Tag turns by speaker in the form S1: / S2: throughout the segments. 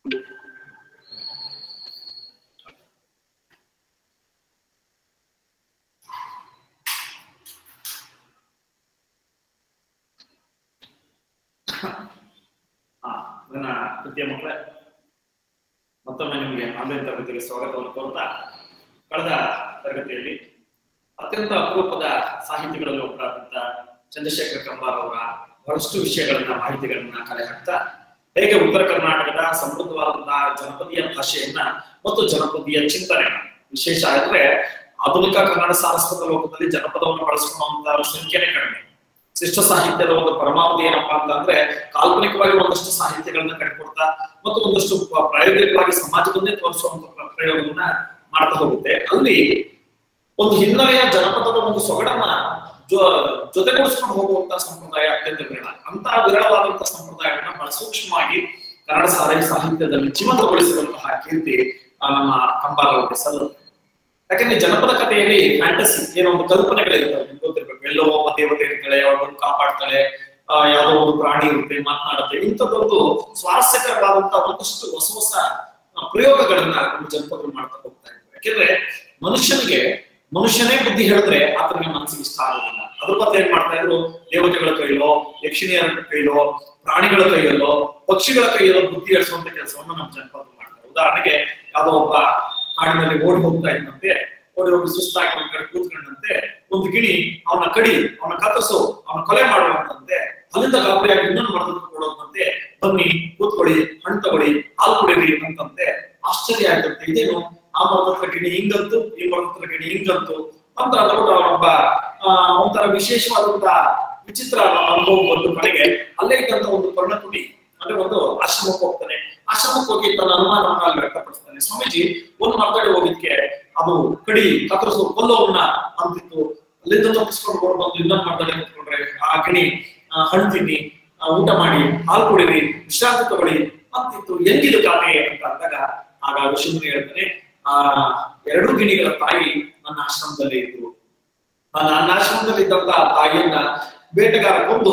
S1: ಹಾ ನನ್ನ ಪ್ರೀತಿಯ ಮಕ್ಕಳೇ ಮತ್ತೊಮ್ಮೆ ನಿಮಗೆ ಆನ್ಲೈನ್ ತರಗತಿಗೆ ಸ್ವಾಗತವನ್ನು ಕೋರ್ತಾ ಕಳೆದ ತರಗತಿಯಲ್ಲಿ ಅತ್ಯಂತ ಅಪರೂಪದ ಸಾಹಿತಿಗಳಲ್ಲಿ ಒಬ್ಬರಾದಂತ ಚಂದ್ರಶೇಖರ್ ಕಂಬಾರ್ ಅವರ ಬಹಳಷ್ಟು ವಿಷಯಗಳನ್ನ ಮಾಹಿತಿಗಳನ್ನ ಕಲೆ ಹಾಕ್ತಾ ಹೇಗೆ ಉತ್ತರ ಕರ್ನಾಟಕದ ಸಮೃದ್ಧವಾದಂತಹ ಜನಪದೀಯ ಭಾಷೆಯನ್ನ ಮತ್ತು ಜನಪದೀಯ ಚಿಂತನೆ ವಿಶೇಷ ಅಂದ್ರೆ ಆಧುನಿಕ ಕನ್ನಡ ಸಾಂಸ್ಕೃತ ಲೋಕದಲ್ಲಿ ಜನಪದವನ್ನು ಬಳಸ್ಕೊಳ್ಳುವಂತ ಸಂಖ್ಯೆನೇ ಕಡಿಮೆ ಶಿಷ್ಟ ಸಾಹಿತ್ಯದ ಒಂದು ಪರಮಾವಧಿ ಏನಪ್ಪಾ ಅಂತಂದ್ರೆ ಕಾಲ್ಪನಿಕವಾಗಿ ಒಂದಷ್ಟು ಸಾಹಿತ್ಯಗಳನ್ನ ಕಟ್ಕೊಡ್ತಾ ಮತ್ತು ಒಂದಷ್ಟು ಪ- ಪ್ರಾಯೋಗಿಕವಾಗಿ ಸಮಾಜವನ್ನೇ ತೋರಿಸುವಂತ ಪ್ರ- ಪ್ರಯೋಗವನ್ನ ಮಾಡ್ತಾ ಹೋಗುತ್ತೆ ಅಲ್ಲಿ ಒಂದು ಹಿನ್ನೆಲೆಯ ಜನಪದದ ಒಂದು ಸೊಗಡನ್ನ ಜೊ- ಜೊತೆಗೂಡಿಸ್ಕೊಂಡು ಹೋಗುವಂತ ಸಂಪ್ರದಾಯ ಅತ್ಯಂತ ವಿರಳ ಅಂತ ವಿರಳವಾದಂತಹ ಸಂಪ್ರದಾಯವನ್ನ ಬಹಳ ಸೂಕ್ಷ್ಮವಾಗಿ ಕನ್ನಡ ಸಾಹಿತ್ಯ ಸಾಹಿತ್ಯದಲ್ಲಿ ಜೀವಂತಗೊಳಿಸಿದಂತಹ ಕೀರ್ತಿ ಆ, ನಮ್ಮ ಕಂಬಾರ ಅವರಿಗೆ ಸಲ್ಲುತ್ತೆ ಯಾಕಂದ್ರೆ ಜನಪದ ಕಥೆಯಲ್ಲಿ ಫ್ಯಾಂಟಸಿ ಏನೋ ಒಂದು ಕಲ್ಪನೆಗಳಿರ್ತವೆ ನಿಮ್ಗೆ ಗೊತ್ತಿರ್ಬೇಕು ಎಲ್ಲೋ ಒಬ್ಬ ದೇವತೆ ಇರ್ತಾಳೆ ಅವಳು ಬಂದು ಕಾಪಾಡ್ತಾಳೆ ಆ, ಯಾವುದೋ ಒಂದು ಪ್ರಾಣಿ ಇರುತ್ತೆ ಮಾತನಾಡುತ್ತೆ ಇಂಥದ್ದೊಂದು ಸ್ವಾರಸ್ಯಕರವಾದಂತಹ ಒಂದಷ್ಟು ಹೊಸ ಹೊಸ ಆ, ಪ್ರಯೋಗಗಳನ್ನ ನಮ್ಮ ಜನಪದರು ಮಾಡ್ತಾ ಹೋಗ್ತಾ ಇದ್ದಾರೆ ಯಾಕೆಂದ್ರೆ ಮನುಷ್ಯನಿಗೆ ಮನುಷ್ಯನೇ ಬುದ್ಧಿ ಹೇಳಿದ್ರೆ ಆತನಿಗೆ ಮನಸ್ಸಿಗೆ ಇಷ್ಟ ಆಗೋದಿಲ್ಲ ಅದ್ರ ಮತ್ತೆ ಏನ್ ಮಾಡ್ತಾ ಇದ್ರು ದೇವತೆಗಳ ಕೈಯಲ್ಲೋ ಯಕ್ಷಿಣಿಯರ ಕೈಯಲ್ಲೋ ಪ್ರಾಣಿಗಳ ಕೈಯಲ್ಲೋ ಪಕ್ಷಿಗಳ ಕೈಯಲ್ಲೋ ಬುದ್ಧಿ ಹೇಳಿಸುವಂತ ಕೆಲಸವನ್ನು ನಮ್ಮ ಜನಪದರು ಮಾಡ್ತಾರೆ ಉದಾಹರಣೆಗೆ ಯಾವುದೋ ಒಬ್ಬ ಕಾಡಿನಲ್ಲಿ ಓಡಿ ಹೋಗ್ತಾ ಇದ್ದಂತೆ ಓಡಿ ಹೋಗಿ ಸುಸ್ತಾಗಿ ಒಂದ್ ಕಡೆ ಕೂತ್ಕೊಂಡಂತೆ ಒಂದು ಗಿಣಿ ಅವನ ಕಡಿ ಅವನ ಕತ್ತರಿಸು ಅವನ ಕೊಲೆ ಮಾಡುವಂತಂತೆ ಅಲ್ಲಿಂದ ಗಾಬರಿಯಾಗಿ ಇನ್ನೊಂದು ಮರದ ಕೊಡೋದಂತೆ ಬನ್ನಿ ಕೂತ್ಕೊಳ್ಳಿ ಹಣ್ಣು ತಗೊಳ್ಳಿ ಹಾಲು ಕುಡೀರಿ ಅಂತಂತೆ ಆಶ್ಚರ್ಯ ಆಯ್ತಂತೆ ಇದೇನು ಆ ಮರದ ಹತ್ರ ಗಿಣಿ ಹಿಂಗಂತು ಈ ಮರದ ಹತ್ರ ಗಿಣಿ ಹಿಂಗಂತು ಅಂತ ಅದರೊಳಗೆ ಅವನೊಬ್ಬ ಆ, ಒಂಥರ ವಿಶೇಷವಾದಂತ ವಿಚಿತ್ರ ಅನುಭವ ಬಂದು ಕಡೆಗೆ ಅಲ್ಲೇ ಇದ್ದಂತ ಒಂದು ಪರ್ಣಕುಟಿ ಅಂದ್ರೆ ಒಂದು ಆಶ್ರಮಕ್ಕೆ ಹೋಗ್ತಾನೆ ಆಶ್ರಮಕ್ಕೆ ಹೋಗಿ ತನ್ನ ಅನುಮಾನವನ್ನ ಅಲ್ಲಿ ವ್ಯಕ್ತಪಡಿಸ್ತಾನೆ ಸ್ವಾಮೀಜಿ ಒಂದು ಮಾತಾಡಿ ಹೋಗಿದ್ಕೆ ಅದು ಕಡಿ ಕತ್ತರಿಸು ಕೊಲ್ಲೋವನ್ನ ಅಂತಿತ್ತು ಅಲ್ಲಿಂದ ತಪ್ಪಿಸ್ಕೊಂಡು ಹೊರ ಬಂದು ಇನ್ನೊಂದು ಮಾತಾಡಿ ಕುತ್ಕೊಂಡ್ರೆ ಆ ಗಿಣಿ ಆ, ಹಣ್ಣು ತಿನ್ನಿ ಆ, ಊಟ ಮಾಡಿ ಹಾಲು ಕುಡೀರಿ ವಿಶ್ರಾಂತಿ ತಗೊಳ್ಳಿ ಅಂತಿತ್ತು ಹೆಂಗಿದು ಕಾಗೆ ಅಂತ ಅಂದಾಗ ಆಗ ಋಷಿಮುನಿ ಹೇಳ್ತಾನೆ ಆ ಎರಡು ಗಿಣಿಗಳ ತಾಯಿ ನನ್ನ ಆಶ್ರಮದಲ್ಲಿ ಇದ್ರು ಆ ನನ್ನ ಆಶ್ರಮದಲ್ಲಿ ಇದ್ದಂತ ತಾಯಿಯನ್ನ ಬೇಟೆಗಾರ ಕೊಂದು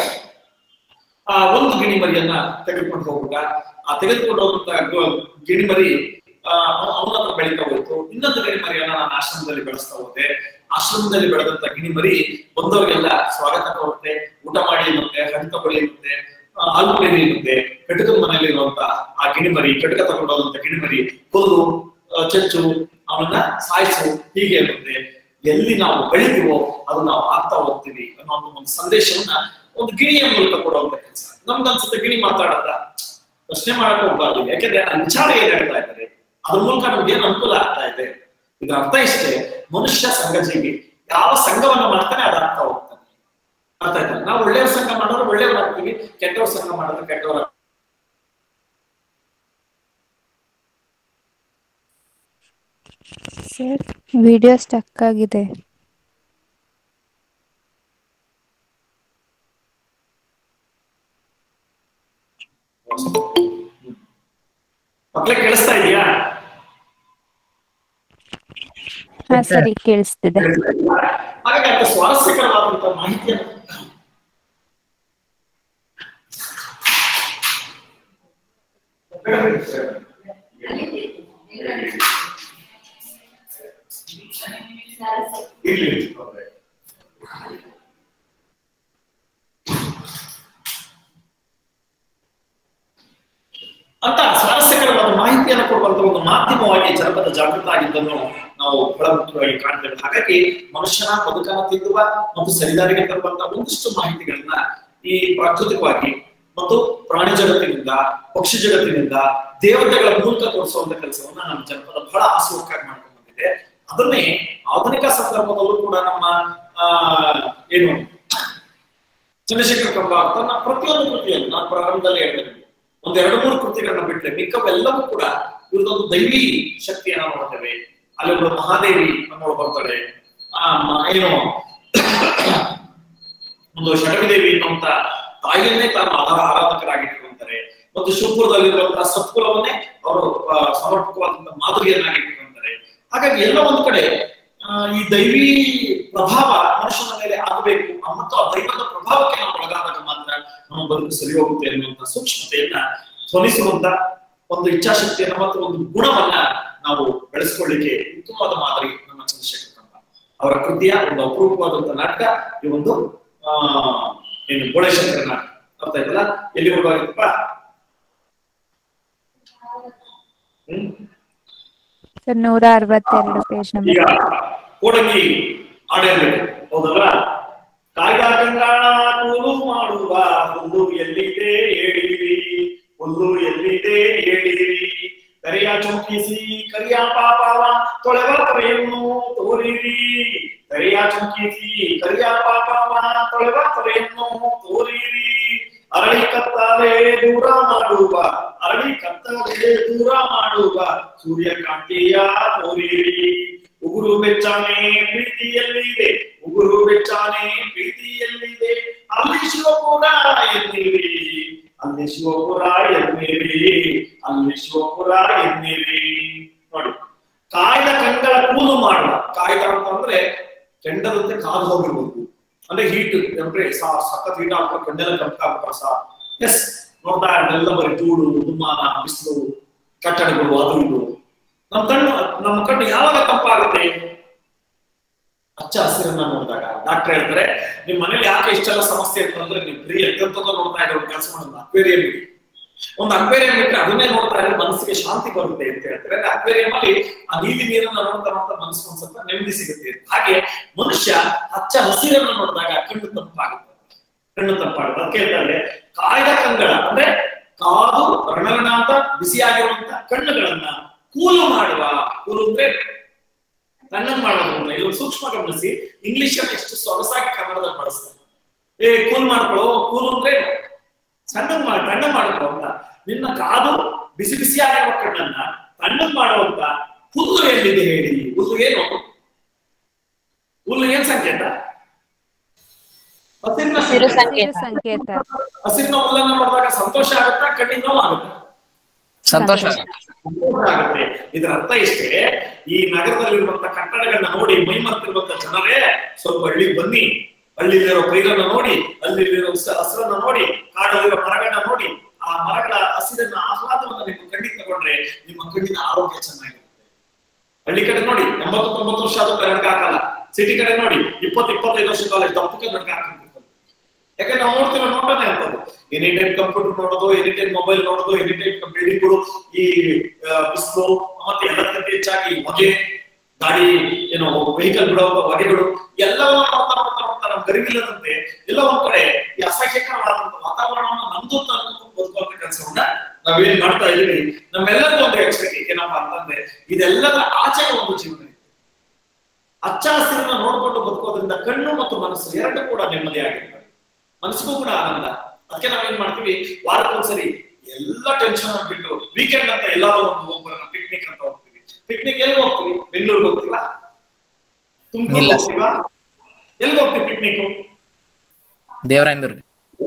S1: ಆ ಒಂದು ಗಿಣಿ ಮರಿಯನ್ನ ತೆಗೆದುಕೊಂಡು ಹೋಗುವಾಗ ಆ ತೆಗೆದುಕೊಂಡು ಹೋಗುವಂತ ಗೊ- ಗಿಣಿ ಮರಿ ಆ, ಅವ- ಅವನ ಹತ್ರ ಬೆಳೀತಾ ಹೋಯ್ತು ಇನ್ನೊಂದು ಗಿಣಿ ಮರಿಯನ್ನ ನಾನು ಆಶ್ರಮದಲ್ಲಿ ಬೆಳೆಸ್ತಾ ಹೋದೆ ಆಶ್ರಮದಲ್ಲಿ ಬೆಳೆದಂತ ಗಿಣಿ ಮರಿ ಬಂದವರಿಗೆಲ್ಲ ಸ್ವಾಗತ ಕೊಡುತ್ತೆ ಊಟ ಮಾಡಿ ಇರುತ್ತೆ ಹಣ್ಣು ತಗೊಳ್ಳಿ ಇರುತ್ತೆ ಆ, ಹಾಲು ಕುಡೀರಿ ಇರುತ್ತೆ ಕಟಕದ ಮನೆಯಲ್ಲಿ ಇರುವಂತ ಆ ಗಿಣಿ ಮರಿ ಕಟಕ ತಗೊಂಡು ಹೋದಂತ ಗಿಣಿ ಮರಿ ಕೊಲ್ಲು ಆ, ಚಚ್ಚು ಅವನ್ನ ಸಾಯಿಸು ಹೀಗೆ ಇರುತ್ತೆ ಎಲ್ಲಿ ನಾವು ಬೆಳಿತೀವೋ ಅದು ನಾವು ಆಗ್ತಾ ಹೋಗ್ತೀವಿ ಅನ್ನೋ ಒಂದು ಸಂದೇಶವನ್ನ ಒಂದು ಗಿಣಿಯ ಮೂಲಕ ಕೊಡುವಂತ ಕೆಲಸ ನಮ್ಗೆ ಅನ್ಸುತ್ತೆ ಗಿಣಿ ಮಾತಾಡತ್ತ ಪ್ರಶ್ನೆ ಮಾಡಕ್ ಹೋಗ್ಬಾರ್ದು ಯಾಕೆಂದ್ರೆ ಆ ವಿಚಾರ ಏನ್ ಹೇಳ್ತಾ ಇದ್ದಾರೆ ಅದ್ರ ಮೂಲಕ ನಮ್ಗೆ ಏನ್ ಅನುಕೂಲ ಆಗ್ತಾ ಇದೆ ಇದರ ಅರ್ಥ ಇಷ್ಟೇ ಮನುಷ್ಯ ಸಂಘಜೀವಿ ಯಾವ ಸಂಘವನ್ನ ಮಾಡ್ತಾನೆ ಅದ ಅರ್ಥ ಹೋಗ್ತಾನೆ ಅರ್ಥ ಆಯ್ತಾ ನಾವು ಒಳ್ಳೆಯವ್ರ ಸಂಘ ಮಾಡಿದ್ರೆ ಒಳ್ಳೆಯವರಾಗ್ತೀವಿ ಕೆಟ್ಟವ್ರ ಸಂಘ ಮಾಡಿದ್ರೆ ಕೆಟ್ಟವರ
S2: ಸರ್ ವಿಡಿಯೋ ಸ್ಟಕ್ ಆಗಿದೆ
S1: ಮಕ್ಳೇ ಕೇಳಿಸ್ತಾ ಇದೆಯಾ
S2: ಹಾ ಸರಿ ಕೇಳಿಸ್ತಿದೆ
S1: ಹಾಗಾಗಿ ಅಂತ ಸ್ವಾರಸ್ಯಕರವಾದಂತಹ ಮಾಹಿತಿಯನ್ನು ಇರ್ಲಿ. ಅಂತ ಸ್ವಾರಸ್ಯಕರವಾದ ಮಾಹಿತಿಯನ್ನು ಕೊಡುವಂತ ಒಂದು ಮಾಧ್ಯಮವಾಗಿ ಜನಪದ ಜಾಗೃತ ಆಗಿದ್ದನ್ನು ನಾವು ಬಹಳ ಮುಖ್ಯವಾಗಿ ಕಾಣ್ತೇವೆ ಹಾಗಾಗಿ ಮನುಷ್ಯನ ಬದುಕನ್ನು ತಿದ್ದುವ ಮತ್ತು ಸರಿದಾರಿಗೆ ತರುವಂತ ಒಂದಿಷ್ಟು ಮಾಹಿತಿಗಳನ್ನ ಈ ಪ್ರಾಕೃತಿಕವಾಗಿ ಮತ್ತು ಪ್ರಾಣಿ ಜಗತ್ತಿನಿಂದ ಪಕ್ಷಿ ಜಗತ್ತಿನಿಂದ ದೇವತೆಗಳ ಮೂಲಕ ತೋರಿಸುವಂತ ಕೆಲಸವನ್ನ ನಮ್ಮ ಜನಪದ ಬಹಳ ಆಸೂಕಾಗಿ ಮಾಡ್ಕೊಂಡು ಬಂದಿದೆ ಅದನ್ನೇ ಆಧುನಿಕ ಸಂದರ್ಭದಲ್ಲೂ ಕೂಡ ನಮ್ಮ ಆ ಏನು ಚಂದ್ರಶೇಖರ್ ಕಂಬಾರ್ ತನ್ನ ಪ್ರತಿಯೊಂದು ಕೃತಿಯನ್ನು ನಾನು ಪ್ರಾರಂಭದಲ್ಲಿ ಹೇಳಿದೆ ಒಂದ್ ಎರಡು ಮೂರು ಕೃತಿಗಳನ್ನ ಬಿಟ್ರೆ ಮಿಕ್ಕವೆಲ್ಲವೂ ಕೂಡ ಇವ್ರದೊಂದು ದೈವಿ ಶಕ್ತಿಯನ್ನ ನೋಡ್ತೇವೆ ಅಲ್ಲಿ ಒಬ್ಬಳು ಮಹಾದೇವಿ ನಮ್ಮೊಳು ಬರ್ತಾಳೆ ಆ ಮ- ಏನು ಒಂದು ಶಟವಿದೇವಿ ಅನ್ನುವಂತ ತಾಯಿಯನ್ನೇ ತಾನು ಆಧಾರ ಆರಾಧಕರಾಗಿಟ್ಕೊಂತಾರೆ ಮತ್ತು ಶಿವಪುರದಲ್ಲಿರುವಂತಹ ಸತ್ಕುಲವನ್ನೇ ಅವರು ಆ, ಸಮರ್ಪಕವಾದಂತಹ ಮಾದರಿಯನ್ನಾಗಿ ಇಟ್ಕೊಂತಾರೆ ಹಾಗಾಗಿ ಎಲ್ಲ ಒಂದು ಕಡೆ ಆ, ಈ ದೈವಿ ಪ್ರಭಾವ ಮನುಷ್ಯನ ಮೇಲೆ ಆಗಬೇಕು ಮತ್ತು ಆ ದೈವದ ಪ್ರಭಾವಕ್ಕೆ ನಾವು ಒಳಗಾದಾಗ ಮಾತ್ರ ನಮ್ಮ ಬದುಕು ಸರಿ ಹೋಗುತ್ತೆ ಅನ್ನುವಂತ ಸೂಕ್ಷ್ಮತೆಯನ್ನ ಧ್ವನಿಸುವಂತ ಒಂದು ಇಚ್ಛಾಶಕ್ತಿಯನ್ನ ಮತ್ತು ಒಂದು ಗುಣವನ್ನ ನಾವು ಬೆಳೆಸ್ಕೊಳ್ಳಿಕ್ಕೆ ಉತ್ತಮವಾದ ಮಾದರಿ ನಮ್ಮ ಚಂದ್ರಶೇಖರ್ ಕಂಬ ಅವರ ಕೃತಿಯ ಒಂದು ಅಪರೂಪವಾದಂತಹ ನಾಟಕ ಈ ಒಂದು ಆ ಏನು ಗೋಳೇಶಂಕರ ನಾಟಕ ಅರ್ಥ ಆಯ್ತಲ್ಲ ಎಲ್ಲಿ ಹೋಗುವಾಗಪ್ಪ ಹ್ಮ್
S2: ಸರ್ ನೂರ ಅರವತ್ತೆರಡು ಪೇಜ್ ನಂಬರ್
S1: ಈಗ ಕೋಡಂಗಿ ಆಡಿರ್ಬೇಕು ಹೌದಲ್ವಾ ಕಾಯ್ದ ಕಂಗಾಣ ಕೂಲು ಮಾಡುವ ಹುಲ್ಲು ಎಲ್ಲಿದೆ ಹೇಳಿರಿ ಹುಲ್ಲು ಎಲ್ಲಿದೆ ಹೇಳಿರಿ ಕರಿಯ ಚುಂಕಿಸಿ ಕರಿಯ ಪಾಪವ ತೊಳೆವ ತೊರೆಯನ್ನು ತೋರಿರಿ ಕರಿಯ ಚುಂಕಿಸಿ ಕರಿಯ ಪಾಪವ ತೊಳೆವ ತೊರೆಯನ್ನು ತೋರಿರಿ ಅರಳಿ ಕತ್ತಲೆ ದೂರ ಮಾಡುವ ಅರಳಿ ಕತ್ತಲೆ ದೂರ ಮಾಡುವ ಸೂರ್ಯಕಾಂತಿಯ ತೋರಿರಿ ಉಗುರು ಬೆಚ್ಚಾನೆ ಪ್ರೀತಿಯಲ್ಲಿದೆ ಉಗುರು ಬೆಚ್ಚಾನೆ ಪ್ರೀತಿಯಲ್ಲಿದೆ ಅಲ್ಲಿ ಶಿವಪುರ ಎನ್ನಿರಿ ಅಲ್ಲಿ ಶಿವಪುರ ಎನ್ನಿರಿ ಅಲ್ಲಿ ಶಿವಪುರ ಎನ್ನಿರಿ ನೋಡಿ ಕಾಯ್ದ ಕಂಗಳ ಕೂಲು ಮಾಡುವ ಕಾಯ್ದ ಅಂತಂದ್ರೆ ಕೆಂಡದಂತೆ ಕಾದು ಹೋಗಿರ್ಬೇಕು ಅಂದ್ರೆ ಹೀಟ್ ಅಂದ್ರೆ ಸಾ- ಸಖತ್ ಹೀಟ್ ಆಗ್ಬೇಕು ಕೆಂಡೆಲ್ಲ ತಂಪಾಗ್ಬೇಕು ಸಾ ಎಸ್ ನೋಡ್ತಾ ಎಲ್ಲ ಬರೀ ಧೂಳು ದುಮ್ಮಾನ ಬಿಸಿಲು ಕಟ್ಟಡಗಳು ಅದು ಇದು ನಮ್ಮ ಕಣ್ಣು ನಮ್ಮ ಕಣ್ಣು ಯಾವಾಗ ತಂಪಾಗುತ್ತೆ ಹಚ್ಚ ಹಸಿರನ್ನ ನೋಡಿದಾಗ ಡಾಕ್ಟರ್ ಹೇಳ್ತಾರೆ ನಿಮ್ ಮನೇಲಿ ಯಾಕೆ ಇಷ್ಟೆಲ್ಲ ಸಮಸ್ಯೆ ಇರ್ತದೆ ಅಂದ್ರೆ ನೀವು ಬರೀ ಎತ್ತಂತದ ನೋಡ್ತಾ ಇರೋ ಕೆಲಸ ಮಾಡೋದು ಅಕ್ವೇರಿಯಂ ಇಡಿ ಒಂದು ಅಕ್ವೇರಿಯಂ ಇಟ್ಟರೆ ಅದನ್ನೇ ನೋಡ್ತಾ ಇದ್ರೆ ಮನಸ್ಸಿಗೆ ಶಾಂತಿ ಬರುತ್ತೆ ಅಂತ ಹೇಳ್ತಾರೆ ಅಕ್ವೇರಿಯಂ ಅಲ್ಲಿ ಆ ನೀಲಿ ನೀರನ್ನ ನೋಡ್ತಾ ನೋಡ್ತಾ ಮನಸ್ಸು ಒಂದ್ ಸ್ವಲ್ಪ ನೆಮ್ಮದಿ ಸಿಗುತ್ತೆ ಹಾಗೆ ಮನುಷ್ಯ ಹಚ್ಚ ಹಸಿರನ್ನ ನೋಡಿದಾಗ ಕಣ್ಣು ತಂಪಾಗುತ್ತೆ ಕಣ್ಣು ತಂಪಾಗುತ್ತೆ ಅದಕ್ಕೆ ಹೇಳ್ತಾರೆ ಕಾಯ್ದ ಕಂಗಳ ಅಂದ್ರೆ ಕಾದು ರಣರಣ ಅಂತ ಬಿಸಿಯಾಗಿರುವಂತ ಕಣ್ಣುಗಳನ್ನ ಕೂಲು ಮಾಡುವ ಕೂಲು ಅಂದ್ರೆ ತಣ್ಣನ್ ಮಾಡೋದ್ರಿಂದ ಇದು ಸೂಕ್ಷ್ಮ ಗಮನಿಸಿ ಇಂಗ್ಲಿಷ್ ಅನ್ನ ಎಷ್ಟು ಸೊಗಸಾಗಿ ಕನ್ನಡದಲ್ಲಿ ಬಳಸ್ತಾರೆ ಏ ಕೂಲ್ ಮಾಡ್ಕೊಳ್ಳೋ ಕೂಲ್ ಅಂದ್ರೆ ಸಣ್ಣನ್ ಮಾಡಿ ತಣ್ಣನ್ ಮಾಡ್ಕೊಳ್ಳೋ ಅಂತ ನಿನ್ನ ಕಾದು ಬಿಸಿ ಬಿಸಿಯಾಗಿರುವ ಕಣ್ಣನ್ನ ತಣ್ಣನ್ ಮಾಡುವಂತ ಹುಲ್ಲು ಎಲ್ಲಿದೆ ಹೇಳಿ ಹುಲ್ಲು ಏನು ಹುಲ್ಲು ಏನ್ ಸಂಕೇತ ಹಸಿರಿನ
S3: ಹಸಿರು
S1: ಸಂಕೇತ.
S3: ಸಂಕೇತ.
S2: ಸಂಕೇತ
S1: ಹಸಿರಿನ ಹುಲ್ಲನ್ನ ನೋಡಿದಾಗ ಸಂತೋಷ ಆಗುತ್ತಾ ಕಣ್ಣಿನ ನೋವು ಆಗುತ್ತಾ
S4: ಸಂತೋಷ
S1: ಸಂತೋಷ ಆಗುತ್ತೆ ಇದರ ಅರ್ಥ ಇಷ್ಟೇ ಈ ನಗರದಲ್ಲಿರುವಂತ ಕಟ್ಟಡಗಳನ್ನ ನೋಡಿ ಮೈಮರ್ತಿರುವಂತ ಜನರೇ ಸ್ವಲ್ಪ ಹಳ್ಳಿಗೆ ಬನ್ನಿ ಹಳ್ಳಿಲಿರೋ ಪೈರನ್ನ ನೋಡಿ ಅಲ್ಲಿರೋ ಹಸ- ಹಸಿರನ್ನ ನೋಡಿ ಕಾಡಲ್ಲಿರೋ ಮರಗಳನ್ನ ನೋಡಿ ಆ ಮರಗಳ ಹಸಿರನ್ನ ಆಹ್ಲಾದವನ್ನ ನೀವು ಕಣ್ಣಿಗೆ ತಗೊಂಡ್ರೆ ನಿಮ್ಮ ಕಣ್ಣಿನ ಆರೋಗ್ಯ ಚೆನ್ನಾಗಿರುತ್ತೆ ಹಳ್ಳಿ ಕಡೆ ನೋಡಿ ಎಂಬತ್ತು ತೊಂಬತ್ತು ವರ್ಷ ಆದ್ರೂ ಕನ್ನಡಕ ಹಾಕಲ್ಲ ಸಿಟಿ ಕಡೆ ನೋಡಿ ಇಪ್ಪತ್ತು ಇಪ್ಪತ್ತೈದು ವರ್ಷ ಕಾಲೇಜ್ ದಪ್ಪಕ್ಕೆ ಕನ್ನಡಕ ಹಾಕಿರ್ತಾರೆ ಯಾಕಂದ್ರೆ ನಾವು ನೋಡ್ತೀವಿ ನೋಡೋಣ ಅಂತದ್ದು ಎನಿ ಟೈಮ್ ಕಂಪ್ಯೂಟರ್ ನೋಡೋದು ಎನಿ ಟೈಮ್ ಮೊಬೈಲ್ ನೋಡೋದು ಎನಿ ಟೈಮ್ ಬಿಲ್ಡಿಂಗ್ಗಳು ಈ ಆ, ಬಿಸಿಲು ಮತ್ತೆ ಎಲ್ಲದಕ್ಕಿಂತ ಹೆಚ್ಚಾಗಿ ಹೊಗೆ ಗಾಡಿ ಏನೋ ವೆಹಿಕಲ್ ಬಿಡುವ ಹೊಗೆಗಳು ಎಲ್ಲವನ್ನ ನೋಡ್ತಾ ನೋಡ್ತಾ ನೋಡ್ತಾ ನಮ್ಗೆ ಅರಿವಿಲ್ಲದಂತೆ ಎಲ್ಲ ಒಂದ್ ಕಡೆ ಈ ಅಸಹ್ಯಕರವಾದಂತ ವಾತಾವರಣವನ್ನು ನಮ್ದು ಅಂತ ಅನ್ಕೊಂಡು ಬದುಕುವಂತ ಕೆಲಸವನ್ನ ನಾವೇನ್ ಮಾಡ್ತಾ ಇದೀವಿ ನಮ್ಮೆಲ್ಲರಿಗೂ ಒಂದು ಎಚ್ಚರಿಕೆ ಏನಪ್ಪಾ ಅಂತಂದ್ರೆ ಇದೆಲ್ಲದರ ಆಚೆಗೆ ಒಂದು ಜೀವನ ಇದೆ ಹಚ್ಚ ಹಸಿರನ್ನ ನೋಡ್ಕೊಂಡು ಬದುಕೋದ್ರಿಂದ ಕಣ್ಣು ಮತ್ತು ಮನಸ್ಸು ಎರಡು ಕೂಡ ನೆಮ್ಮದಿಯಾಗಿರ್ತವೆ ಮನಸ್ಸಿಗೂ ಕೂಡ ಆನಂದ ಅದಕ್ಕೆ ನಾವೇನ್ ಮಾಡ್ತೀವಿ ವಾರಕ್ಕೊಂದ್ಸರಿ ಎಲ್ಲ ಟೆನ್ಷನ್ ಬಿಟ್ಟು ವೀಕೆಂಡ್ ಅಂತ ಎಲ್ಲಾದ್ರೂ ಒಂದು ಹೋಗ್ಬರೋಣ ಪಿಕ್ನಿಕ್ ಅಂತ ಹೋಗ್ತೀವಿ ಪಿಕ್ನಿಕ್ ಎಲ್ಲಿ ಹೋಗ್ತೀವಿ ಬೆಂಗಳೂರಿಗೆ ಹೋಗ್ತೀವಾ ತುಮಕೂರು
S4: ಇಲ್ಲ.
S1: ಹೋಗ್ತೀವಾ ಎಲ್ಲಿ ಹೋಗ್ತೀವಿ picnic
S4: Devarayana Durga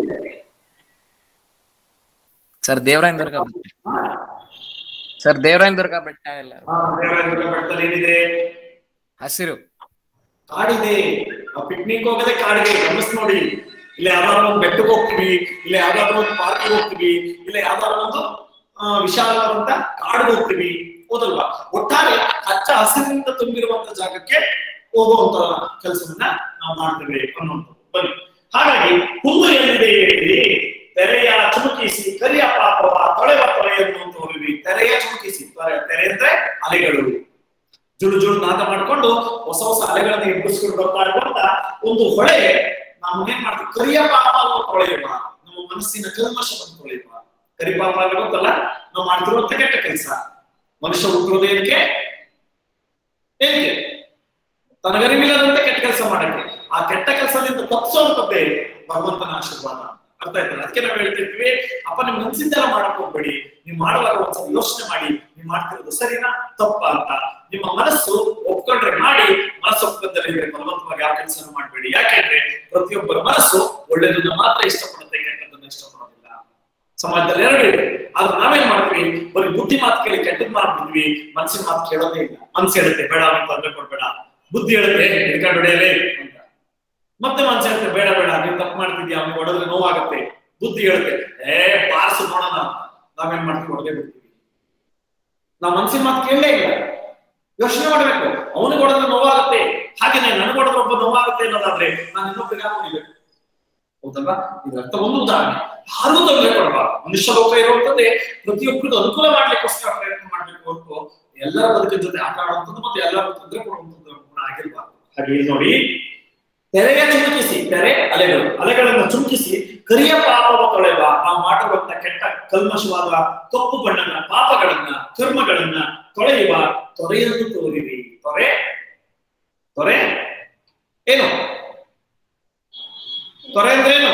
S4: sir Devarayana Durga sir Devarayana Durga ಬೆಟ್ಟ ಎಲ್ಲ
S1: ದೇವರಾಯನ ಬೆಟ್ಟದಲ್ಲಿ ಏನಿದೆ
S4: ಹಸಿರು
S1: ಕಾಡಿದೆ ಆ ಪಿಕ್ನಿಕ್ ಹೋಗದೆ ಕಾಡಿಗೆ ಗಮನಿಸ್ ನೋಡಿ ಇಲ್ಲ ಯಾವ್ದಾದ್ರು ಒಂದು ಬೆಟ್ಟಕ್ಕೆ ಹೋಗ್ತೀವಿ ಇಲ್ಲ ಯಾವ್ದಾದ್ರು ಒಂದು ಪಾರ್ಕ್ ಹೋಗ್ತೀವಿ ಇಲ್ಲ ಯಾವ್ದಾದ್ರು ಒಂದು ಆ, ವಿಶಾಲವಾದಂತ ಕಾಡಿಗೆ ಹೋಗ್ತೀವಿ ಹೌದಲ್ವಾ ಒಟ್ಟಾರೆ ಹಚ್ಚ ಹಸಿರಿನಿಂದ ತುಂಬಿರುವಂತ ಜಾಗಕ್ಕೆ ಹೋಗುವಂತ ಕೆಲಸವನ್ನ ನಾವು ಮಾಡ್ತೇವೆ ಅನ್ನುವಂಥದ್ದು ಬನ್ನಿ ಹಾಗಾಗಿ ಹುಲ್ಲು ಎಲ್ಲಿದೆ ಹೇಳಿ ತೆರೆಯ ಚುಮುಕಿಸಿ ಕರಿಯ ಪಾಪವ ತೊಳೆವ ತೊಳೆಯನ್ನು ತೋರಿವಿ ತೆರೆಯ ಚುಮುಕಿಸಿ ತೆರೆ- ತೆರೆ ಅಂದ್ರೆ ಅಲೆಗಳು ಜುಳು ಜುಳು ನಾದ ಮಾಡ್ಕೊಂಡು ಹೊಸ ಹೊಸ ಅಲೆಗಳನ್ನ ಎಬ್ಬಿಸ್ಕೊಂಡು ಬರ್ತಾ ಇರುವಂತ ಒಂದು ಹೊಳೆ ನಾವು ಏನ್ ಮಾಡ್ತೀವಿ ಕರಿಯ ಪಾಪವನ್ನು ತೊಳೆಯುವ ನಮ್ಮ ಮನಸ್ಸಿನ ಕಲ್ಮಶವನ್ನು ತೊಳೆಯುವ ಕರಿ ಪಾಪ ಅಂದ್ರೆ ಗೊತ್ತಲ್ಲ ನಾವು ಮಾಡ್ತಿರುವಂತ ಕೆಟ್ಟ ಕೆಲಸ ಮನುಷ್ಯ ಹುಟ್ಟಿರೋದೇನಕ್ಕೆ ಏನಕ್ಕೆ ತನಗರಿವಿಲ್ಲದಂತೆ ಕೆಟ್ಟ ಕೆಲಸ ಮಾಡಕ್ಕೆ ಆ ಕೆಟ್ಟ ಕೆಲಸದಿಂದ ತಪ್ಪಿಸುವಂತದ್ದೇ ಭಗವಂತನ ಆಶೀರ್ವಾದ ಅರ್ಥ ಆಯ್ತಲ್ಲ ಅದಕ್ಕೆ ನಾವು ಹೇಳ್ತಿರ್ತೀವಿ ಅಪ್ಪ ನಿಮ್ ಮನಸ್ಸಿಂದೆಲ್ಲ ಮಾಡಕ್ ಹೋಗ್ಬೇಡಿ ನೀವು ಮಾಡುವಾಗ ಒಂದ್ಸಲ ಯೋಚನೆ ಮಾಡಿ ನೀವು ಮಾಡ್ತಿರೋದು ಸರಿನಾ ತಪ್ಪ ಅಂತ ನಿಮ್ಮ ಮನಸ್ಸು ಒಪ್ಕೊಂಡ್ರೆ ಮಾಡಿ ಮನಸ್ಸು ಒಪ್ಕೊಂಡಲ್ಲಿ ಬಲವಂತವಾಗಿ ಯಾವ ಕೆಲಸ ಮಾಡಬೇಡಿ ಯಾಕೆಂದ್ರೆ ಪ್ರತಿಯೊಬ್ಬರ ಮನಸ್ಸು ಒಳ್ಳೆಯದನ್ನ ಮಾತ್ರ ಇಷ್ಟಪಡುತ್ತೆ ಕೆಟ್ಟದನ್ನ ಇಷ್ಟಪಡೋದಿಲ್ಲ ಸಮಾಜದಲ್ಲಿ ಎರಡು ಇದೆ ಆದ್ರೆ ನಾವೇನ್ ಮಾಡ್ತೀವಿ ಬರೀ ಬುದ್ಧಿ ಮಾತು ಕೇಳಿ ಕೆಟ್ಟದ್ ಮಾಡ್ಬಿಡ್ತೀವಿ ಮನಸ್ಸಿನ ಮಾತು ಕೇಳೋದೇ ಇಲ್ಲ ಮನ್ಸು ಹೇಳುತ್ತೆ ಬೇಡ ಅವ್ನಿಗೆ ತೊಂದರೆ ಕೊಡ್ಬೇಡ ಬುದ್ಧಿ ಹೇಳುತ್ತೆ ಹಿಡ್ಕೊಂಡು ಹೊಡೆಯಲೇ ಅಂತ ಮತ್ತೆ ಮನ್ಸು ಹೇಳುತ್ತೆ ಬೇಡ ಬೇಡ ನೀನ್ ತಪ್ಪು ಮಾಡ್ತಿದ್ಯಾ ಅವ್ನಿಗೆ ಹೊಡೆದ್ರೆ ನೋವಾಗುತ್ತೆ ಬುದ್ಧಿ ಹೇಳುತ್ತೆ ಏ ಬಾರ್ಸು ನೋಡೋಣ ಅಂತ ನಾವೇನ್ ಮಾಡ್ತೀವಿ ಹೊಡೆದೇ ಬಿಡ್ತೀವಿ ನಾವು ಮನಸ್ಸಿನ ಮಾತು ಕೇಳಲೇ ಇಲ್ಲ ಯೋಚನೆ ಮಾಡಬೇಕು ಅವನಿಗೆ ಹೊಡೆದ್ರೆ ನೋವಾಗುತ್ತೆ ಹಾಗೇನೆ ನನಗೆ ಹೊಡೆದ್ರೆ ಒಬ್ಬ ನೋವಾಗುತ್ತೆ ಅನ್ನೋದಾದ್ರೆ ನಾನು ಇನ್ನೊಬ್ಬರಿಗೆ ಯಾಕೆ ಹೊಡಿಬೇಕು ಹೌದಲ್ವಾ ಇದರ್ಥ ಒಂದು ಉದಾಹರಣೆ ಯಾರಿಗೂ ತೊಂದರೆ ಕೊಡಬಾರ ಮನುಷ್ಯ ಲೋಕ ಇರುವಂತದ್ದೇ ಪ್ರತಿಯೊಬ್ಬರಿಗೂ ಅನುಕೂಲ ಮಾಡ್ಲಿಕ್ಕೋಸ್ಕರ ಪ್ರಯತ್ನ ಮಾಡ್ಬೇಕು ಹೊರತು ಎಲ್ಲರ ಬದುಕಿನ ಜೊತೆ ಆಟ ಆಡುವಂಥದ್ದು ಮತ್ತೆ ಎಲ್ಲರಿಗೂ ತೊಂದರೆ ಕೊಡುವಂಥದ್ದು ಗುಣ ಆಗಿರ್ಬಾರ್ದು ಹಾಗೆ ಇಲ್ಲಿ ನೋಡಿ ತೆರೆಯ ಚುಮುಕಿಸಿ ತೆರೆ ಅಲೆಗಳು ಅಲೆಗಳನ್ನು ಚುಮುಕಿಸಿ ಕರಿಯ ಪಾಪವ ತೊಳೆವ ನಾವು ಮಾಡಿರುವಂತ ಕೆಟ್ಟ ಕಲ್ಮಶವಾದ ಕಪ್ಪು ಬಣ್ಣದ ಪಾಪಗಳನ್ನ ಕರ್ಮಗಳನ್ನ ತೊಳೆಯುವ ತೊರೆಯನ್ನು ತೋರಿರಿ ತೊರೆ ತೊರೆ ಏನು ತೊರೆ ಅಂದ್ರೇನು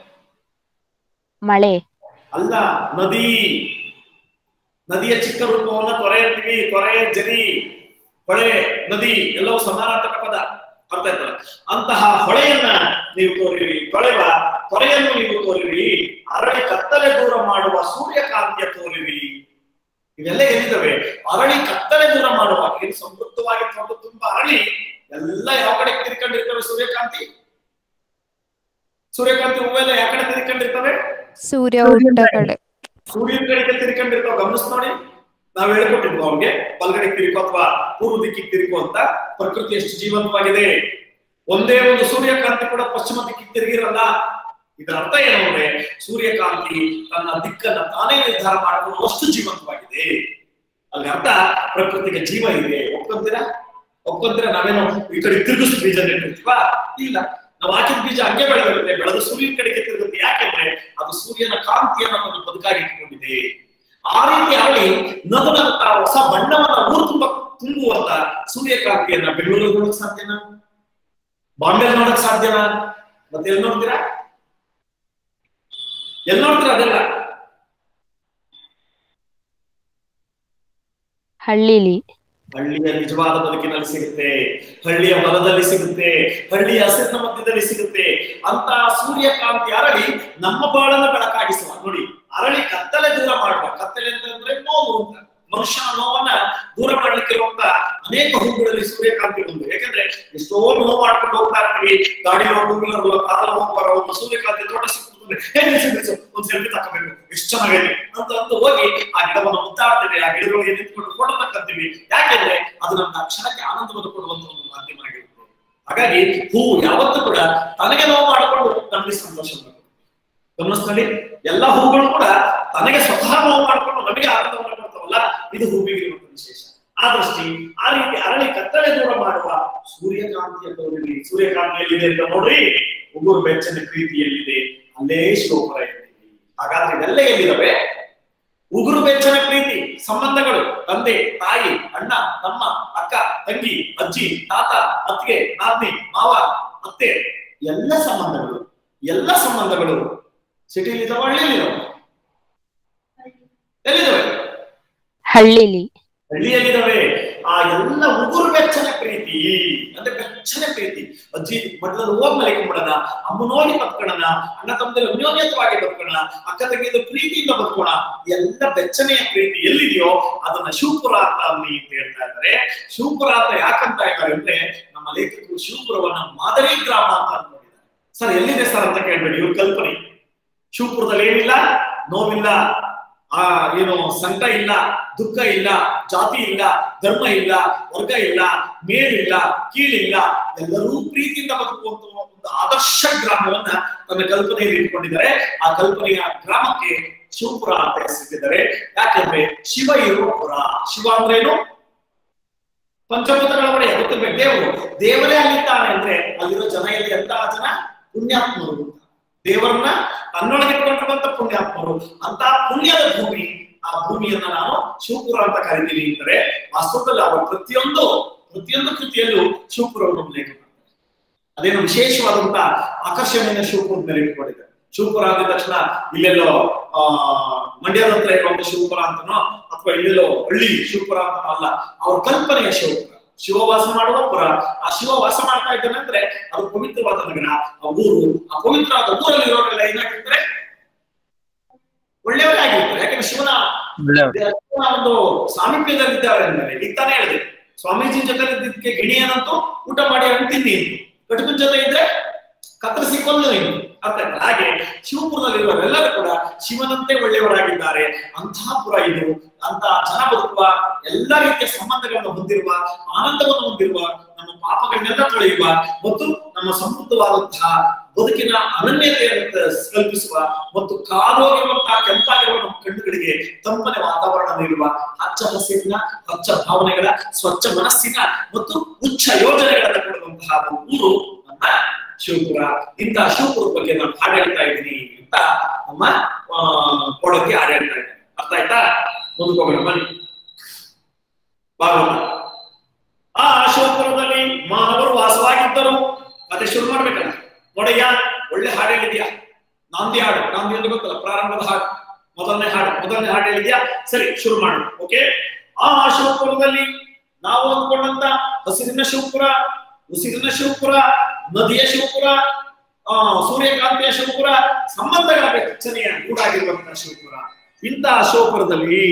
S3: ಮಳೆ
S1: ಅಲ್ಲ ನದಿ ನದಿಯ ಚಿಕ್ಕ ರೂಪವನ್ನ ತೊರೆ ಅಂತೀವಿ ತೊರೆ ಜರಿ ಹೊಳೆ ನದಿ ಎಲ್ಲವೂ ಸಮಾನಾರ್ಥಕ ಪದ ಅರ್ಥ ಆಯ್ತಲ್ಲ ಅಂತಹ ಹೊಳೆಯನ್ನ ನೀವು ತೋರಿರಿ ತೊಳೆವ ತೊರೆಯನ್ನು ನೀವು ತೋರಿರಿ ಅರಳಿ ಕತ್ತಲೆ ದೂರ ಮಾಡುವ ಸೂರ್ಯಕಾಂತಿಯ ತೋರಿರಿ ಇವೆಲ್ಲ ಎಲ್ಲಿದ್ದಾವೆ ಅರಳಿ ಕತ್ತಲೆ ದೂರ ಮಾಡುವ ಏನು ಸಮೃದ್ಧವಾಗಿ ತೊಂದು ತುಂಬಾ ಅರಳಿ ಎಲ್ಲ ಯಾವ ಕಡೆ ತಿರ್ಕೊಂಡಿರ್ತವೆ ಸೂರ್ಯಕಾಂತಿ ಸೂರ್ಯಕಾಂತಿ ಹೂವೆಲ್ಲ ಯಾವ ಕಡೆ ತಿರ್ಕೊಂಡಿರ್ತವೆ
S2: ಸೂರ್ಯ ಹುಟ್ಟ ಕಡೆ
S1: ಸೂರ್ಯನ ಕಡೆಗೆ ತಿರ್ಕೊಂಡಿರ್ತಾವ ಗಮನಿಸ್ ನೋಡಿ ನಾವ್ ಹೇಳ್ಕೊಟ್ಟಿದ್ವು ಅವ್ರಿಗೆ ಬಲಗಡೆ ತಿರುಗು ಅಥವಾ ಪೂರ್ವ ದಿಕ್ಕಿಗೆ ತಿರುಗು ಅಂತ ಪ್ರಕೃತಿ ಎಷ್ಟು ಜೀವಂತವಾಗಿದೆ ಒಂದೇ ಒಂದು ಸೂರ್ಯಕಾಂತಿ ಕೂಡ ಪಶ್ಚಿಮ ದಿಕ್ಕಿಗೆ ತಿರುಗಿರಲ್ಲ ಇದರ ಅರ್ಥ ಏನು ಅಂದ್ರೆ ಸೂರ್ಯಕಾಂತಿ ತನ್ನ ದಿಕ್ಕನ್ನ ತಾನೇ ನಿರ್ಧಾರ ಮಾಡಿಕೊಂಡು ಅಷ್ಟು ಜೀವಂತವಾಗಿದೆ ಅಲ್ಲಿ ಅರ್ಥ ಪ್ರಕೃತಿಗೆ ಜೀವ ಇದೆ ಒಪ್ಕೊಂತೀರಾ ಒಪ್ಕೊಂತೀರಾ ನಾವೇನೋ ಈ ಕಡೆ ತಿರುಗಿಸ್ ಬೀಜ ನೆಟ್ಟಿರ್ತೀವಾ ಇಲ್ಲ ನಾವು ಹಾಕಿದ ಬೀಜ ಹಂಗೆ ಬೆಳೆದಿರುತ್ತೆ ಬೆಳೆದು ಸೂರ್ಯನ ಕಡೆಗೆ ತಿರುಗುತ್ತೆ ಯಾಕೆಂದ್ರೆ ಅದು ಸೂರ್ಯನ ಕಾಂತಿಯನ್ನು ತನ್ನ ಬದುಕಾಗಿ ಇಟ್ಕೊಂಡಿದೆ ಆ ರೀತಿ ಆಗಲಿ ನಗು ನಗುತ್ತಾ ಹೊಸ ಬಣ್ಣವನ್ನ ಊರು ತುಂಬ ತುಂಬುವಂತ ಸೂರ್ಯಕಾಂತಿಯನ್ನ ಬೆಂಗಳೂರಲ್ಲಿ ನೋಡಕ್ ಸಾಧ್ಯನಾ ಬಾಂಬೆ ನೋಡಕ್ ಸಾಧ್ಯನಾ ಮತ್ತೆ ಎಲ್ಲಿ ನೋಡ್ತೀರಾ ಎಲ್ಲಿ ನೋಡ್ತೀರಾ ಅದೆಲ್ಲ
S3: ಹಳ್ಳಿಲಿ
S1: ಹಳ್ಳಿಯ ನಿಜವಾದ ಬದುಕಿನಲ್ಲಿ ಸಿಗುತ್ತೆ ಹಳ್ಳಿಯ ಹೊಲದಲ್ಲಿ ಸಿಗುತ್ತೆ ಹಳ್ಳಿಯ ಹಸಿರಿನ ಮಧ್ಯದಲ್ಲಿ ಸಿಗುತ್ತೆ ಅಂತ ಸೂರ್ಯಕಾಂತಿ ಅರಳಿ ನಮ್ಮ ಬಾಳನ್ನ ಬೆಳಕಾಗಿಸುವ ನೋಡಿ ಅರಳಿ ಕತ್ತಲೆ ದೂರ ಮಾಡುವ ಕತ್ತಲೆ ಅಂತಂದ್ರೆ ನೋವು ಅಂತ ಮನುಷ್ಯನ ನೋವನ್ನ ದೂರ ಮಾಡ್ಲಿಕ್ಕೆ ಇರುವಂತ ಅನೇಕ ಹೂಗಳಲ್ಲಿ ಸೂರ್ಯಕಾಂತಿ ಒಂದು ಯಾಕಂದ್ರೆ ಎಷ್ಟೋ ನೋವು ಮಾಡ್ಕೊಂಡು ಹೋಗ್ತಾ ಇರ್ತೀವಿ ಗಾಡಿ ಟೂ ವೀಲರ್ ಕಾರಲ್ಲಿ ಹೋಗ್ಬಾರ ಒಂದು ಸೂರ್ಯಕಾಂತಿ ತೋಟ ಸಿಕ್ಕಿದ್ರೆ ಹೇ ನಿಲ್ಸು ನಿಲ್ಸು ಒಂದ್ ಸೆಲ್ಫಿ ತಗೋಬೇಕು ಎಷ್ಟು ಚೆನ್ನಾಗಿದೆ ಅಂತ ಅಂತ ಹೋಗಿ ಆ ಗಿಡವನ್ನು ಮುದ್ದಾಡ್ತೇವೆ ಆ ಗಿಡಗಳಿಗೆ ನಿಂತ್ಕೊಂಡು ಫೋಟೋ ತಕ್ಕಂತೀವಿ ಯಾಕೆಂದ್ರೆ ಅದು ನಮ್ಮ ಅಕ್ಷರಕ್ಕೆ ಆನಂದವನ್ನು ಕೊಡುವಂತ ಒಂದು ಮಾಧ್ಯಮ ಆಗಿರುತ್ತೆ ಹಾಗಾಗಿ ಹೂ ಯಾವತ್ತೂ ಕೂಡ ತನಗೆ ನೋವು ಮಾಡಿಕೊಂಡು ನಮಗೆ ಸಂತೋಷ ಬರುತ್ತೆ ಗಮನಿಸ್ಕೊಳ್ಳಿ ಎಲ್ಲಾ ಹೂಗಳು ಕೂಡ ತನಗೆ ಸ್ವತಃ ನೋವು ಮಾಡಿಕೊಂಡು ನಮಗೆ ಆನಂದವನ್ನು ಕೊಡ್ತಾವಲ್ಲ ಇದು ಹೂವಿಗೆ ಇರುವಂತ ವಿಶೇಷ ಆ ದೃಷ್ಟಿ ಆ ರೀತಿ ಅರಳಿ ಕತ್ತಲೆ ದೂರ ಮಾಡುವ ಸೂರ್ಯಕಾಂತಿಯ ತೋರಿರಿ ಸೂರ್ಯಕಾಂತಿ ಎಲ್ಲಿದೆ ಅಂತ ನೋಡ್ರಿ ಉಗುರು ಬೆಚ್ಚನ ಪ್ರೀತಿಯಲ್ಲಿದೆ ಅಲ್ಲೇ ಶೋಭರ ಎಲ್ಲಿದೆ ಹಾಗಾದ್ರೆ ಇವೆಲ್ಲ ಎಲ್ಲಿದಾವೆ ಉಗುರು ಬೆಚ್ಚನ ಪ್ರೀತಿ ಸಂಬಂಧಗಳು ತಂದೆ ತಾಯಿ ಅಣ್ಣ ತಮ್ಮ ಅಕ್ಕ ತಂಗಿ ಅಜ್ಜಿ ತಾತ ಅತ್ತಿಗೆ ನಾದ್ನಿ ಮಾವ ಅತ್ತೆ ಎಲ್ಲ ಸಂಬಂಧಗಳು ಎಲ್ಲ ಸಂಬಂಧಗಳು ಸಿಟಿಲಿ ಇದಾವ ಹಳ್ಳಿಯಲ್ಲಿದಾವ ಎಲ್ಲಿದಾವೆ
S3: ಹಳ್ಳಿಲಿ
S1: ಹಳ್ಳಿಯಲ್ಲಿದಾವೆ ಆ ಎಲ್ಲ ಉಗುರು ಬೆಚ್ಚನ ಪ್ರೀತಿ ಅಂದ್ರೆ ಬೆಚ್ಚನ ಪ್ರೀತಿ ಅಜ್ಜಿ ಮಡ್ಲಲ್ಲಿ ಹೋಗ್ ಮಲಿಕೊಂಡ್ಬಿಡೋಣ ಅಮ್ಮನೋಗಿ ಬದುಕೋಣ ಅಣ್ಣ ತಮ್ಮದಲ್ಲಿ ಅನ್ಯೋನ್ಯತವಾಗಿ ಬದುಕೋಣ ಅಕ್ಕ ತಂಗಿದ ಪ್ರೀತಿಯಿಂದ ಬದುಕೋಣ ಎಲ್ಲ ಬೆಚ್ಚನೆಯ ಪ್ರೀತಿ ಎಲ್ಲಿದೆಯೋ ಅದನ್ನ ಶಿವಪುರ ಅಂತ ಅಲ್ಲಿ ಅಂತ ಹೇಳ್ತಾ ಇದ್ದಾರೆ ಶಿವಪುರ ಅಂತ ಯಾಕಂತ ಇದ್ದಾರೆ ಅಂದ್ರೆ ನಮ್ಮ ಲೇಖಕರು ಶಿವಪುರವನ್ನ ಮಾದರಿ ಗ್ರಾಮ ಅಂತ ಅನ್ಕೊಂಡಿದ್ದಾರೆ ಸರ್ ಎಲ್ಲಿದೆ ಸರ್ ಅಂತ ಕೇಳ್ಬೇಡಿ ಇವ್ರ ಕಲ್ಪನೆ ಶಿವಪುರದಲ್ಲಿ ಏನಿಲ್ಲ ನೋವಿಲ್ಲ ಆ ಏನು ಸಂಕಟ ಇಲ್ಲ ದುಃಖ ಇಲ್ಲ ಜಾತಿ ಇಲ್ಲ ಧರ್ಮ ಇಲ್ಲ ವರ್ಗ ಇಲ್ಲ ಮೇಲಿಲ್ಲ ಕೀಳಿಲ್ಲ ಎಲ್ಲರೂ ಪ್ರೀತಿಯಿಂದ ಬದುಕುವಂತ ಒಂದು ಆದರ್ಶ ಗ್ರಾಮವನ್ನ ತನ್ನ ಕಲ್ಪನೆಯಲ್ಲಿ ಇಟ್ಕೊಂಡಿದ್ದಾರೆ ಆ ಕಲ್ಪನೆಯ ಗ್ರಾಮಕ್ಕೆ ಶಿವಪುರ ಅಂತ ಹೆಸರಿಟ್ಟಿದ್ದಾರೆ ಯಾಕಂದ್ರೆ ಶಿವ ಇರುವ ಪುರ ಶಿವ ಅಂದ್ರೇನು ಪಂಚಭೂತಗಳ ಒಡೆಯ ಗೊತ್ತಿರ್ಬೇಕು ದೇವರು ದೇವರೇ ಅಲ್ಲಿದ್ದಾನೆ ಅಂದ್ರೆ ಅಲ್ಲಿರೋ ಜನ ಎಲ್ಲಿ ಎಂತಹ ಜನ ಪುಣ್ಯಾತ್ಮರು ಅಂತ ದೇವರನ್ನ ತನ್ನೊಳಗೆ ಇಟ್ಕೊಂಡಿರುವಂತ ಪುಣ್ಯಾತ್ಮರು ಅಂತ ಪುಣ್ಯದ ಭೂಮಿ ಆ ಭೂಮಿಯನ್ನ ನಾನು ಶಿವಪುರ ಅಂತ ಕರಿತೀನಿ ಅಂದರೆ ವಾಸ್ತವದಲ್ಲಿ ಅವರ ಪ್ರತಿಯೊಂದು ಪ್ರತಿಯೊಂದು ಕೃತಿಯಲ್ಲೂ ಶಿವಪುರವನ್ನು ಉಲ್ಲೇಖ ಮಾಡ್ತಾರೆ ಅದೇನು ವಿಶೇಷವಾದಂತ ಆಕರ್ಷಣೆಯನ್ನ ಶಿವಪುರದ ಮೇಲೆ ಇಟ್ಕೊಂಡಿದ್ದಾರೆ ಶಿವಪುರ ಅಂದ ತಕ್ಷಣ ಇಲ್ಲೆಲ್ಲೋ ಆ ಮಂಡ್ಯದ ಹತ್ರ ಇರುವಂತ ಶಿವಪುರ ಅಂತನೋ ಅಥವಾ ಇಲ್ಲೆಲ್ಲೋ ಹಳ್ಳಿ ಶಿವಪುರ ಅಂತನೋ ಅಲ್ಲ ಅವ್ರ ಕಲ್ಪನೆಯ ಶಿವಪುರ ಶಿವ ವಾಸ ಮಾಡುವ ಪುರ ಆ ಶಿವ ವಾಸ ಮಾಡ್ತಾ ಇದ್ದಾನೆ ಅಂದ್ರೆ ಅದು ಪವಿತ್ರವಾದ ನಗರ ಆ ಊರು ಆ ಪವಿತ್ರವಾದ ಊರಲ್ಲಿ ಇರೋರೆಲ್ಲ ಏನಾಗಿರ್ತಾರೆ ಒಳ್ಳೆಯವರೇ ಆಗಿರ್ತಾರೆ ಯಾಕಂದ್ರೆ ಶಿವನ ಶಿವನ ಒಂದು ಸಾಮೀಪ್ಯದಲ್ಲಿದ್ದಾರೆ ಅಂದ್ಮೇಲೆ ಈಗ ತಾನೇ ಹೇಳಿದೆ ಸ್ವಾಮೀಜಿ ಜೊತೆ ಇದ್ದಕ್ಕೆ ಗಿಣಿಯನಂತೂ ಊಟ ಮಾಡಿ ಹಣ್ಣು ತಿನ್ನಿ ಕಟುಕನ ಜೊತೆ ಇದ್ರೆ ಕತ್ತರಿಸಿ ಕೊಂದು ನೀನು ಅರ್ಥ ಆಯ್ತಾ? ಹಾಗೆ ಶಿವಪುರದಲ್ಲಿರುವವರೆಲ್ಲರೂ ಕೂಡ ಶಿವನಂತೆ ಒಳ್ಳೆಯವರಾಗಿದ್ದಾರೆ ಅಂತಹ ಪುರ ಇದು ಅಂತ ಜನ ಬದುಕುವ ಎಲ್ಲ ರೀತಿಯ ಸಂಬಂಧಗಳನ್ನು ಹೊಂದಿರುವ ಆನಂದವನ್ನು ಹೊಂದಿರುವ ನಮ್ಮ ಪಾಪಗಳನ್ನೆಲ್ಲ ತೊಳೆಯುವ ಮತ್ತು ನಮ್ಮ ಸಮೃದ್ಧವಾದಂತಹ ಬದುಕಿನ ಅನನ್ಯತೆಯನ್ನು ಕ- ಕಲ್ಪಿಸುವ ಮತ್ತು ಕಾರೋಗಿರುವಂತಹ ಕೆಂಪಾಗಿರುವ ನಮ್ಮ ಕಣ್ಣುಗಳಿಗೆ ತಂಪನೆ ವಾತಾವರಣ ನೀಡುವ ಹಚ್ಚ ಹಸಿರಿನ ಹಚ್ಚ ಭಾವನೆಗಳ ಸ್ವಚ್ಛ ಮನಸ್ಸಿನ ಮತ್ತು ಉಚ್ಚ ಯೋಜನೆಗಳನ್ನು ಕೊಡುವಂತಹ ಒಂದು ಊರು ನಮ್ಮ ಶಿವಪುರ ಇಂತಹ ಶಿವಪುರದ ಬಗ್ಗೆ ನಾನು ಹಾಡು ಹೇಳ್ತಾ ಇದ್ದೀನಿ ಅಂತ ನಮ್ಮ ಆ, ಕೊಡಕ್ಕೆ ಹಾಡು ಹೇಳ್ತಾ ಇದ್ದೀನಿ ಅರ್ಥ ಆಯ್ತಾ ಮುಂದಕ್ಕೆ ಹೋಗೋಣ ಬನ್ನಿ ಭಾಗವತ ಆ ಶಿವಪುರದಲ್ಲಿ ಮಾನವರು ವಾಸವಾಗಿದ್ದರು ಕತೆ ಶುರು ಮಾಡ್ಬೇಕಲ್ಲ ನೋಡಯ್ಯ ಒಳ್ಳೆ ಹಾಡು ಹೇಳಿದ್ಯಾ ನಾಂದಿ ಹಾಡು ನಾಂದಿ ಅಂದ್ರೆ ಗೊತ್ತಲ್ಲ ಪ್ರಾರಂಭದ ಹಾಡು ಮೊದಲನೇ ಹಾಡು ಮೊದಲನೇ ಹಾಡು ಹೇಳಿದ್ಯಾ ಸರಿ ಶುರು ಮಾಡೋಣ ಓಕೆ ಆ ಶಿವಪುರದಲ್ಲಿ ನಾವು ಅಂದ್ಕೊಂಡಂತ ಹಸಿರಿನ ಶಿವಪುರ ಉಸಿರಿನ ಶಿವಪುರ ನದಿಯ ಶಿವಪುರ ಆ ಸೂರ್ಯಕಾಂತಿಯ ಶಿವಪುರ ಸಂಬಂಧಗಳ ರಚನೆಯ ಗೂಡಾಗಿರುವಂತಹ ಶಿವಪುರ ಇಂತಹ ಶಿವಪುರದಲ್ಲಿ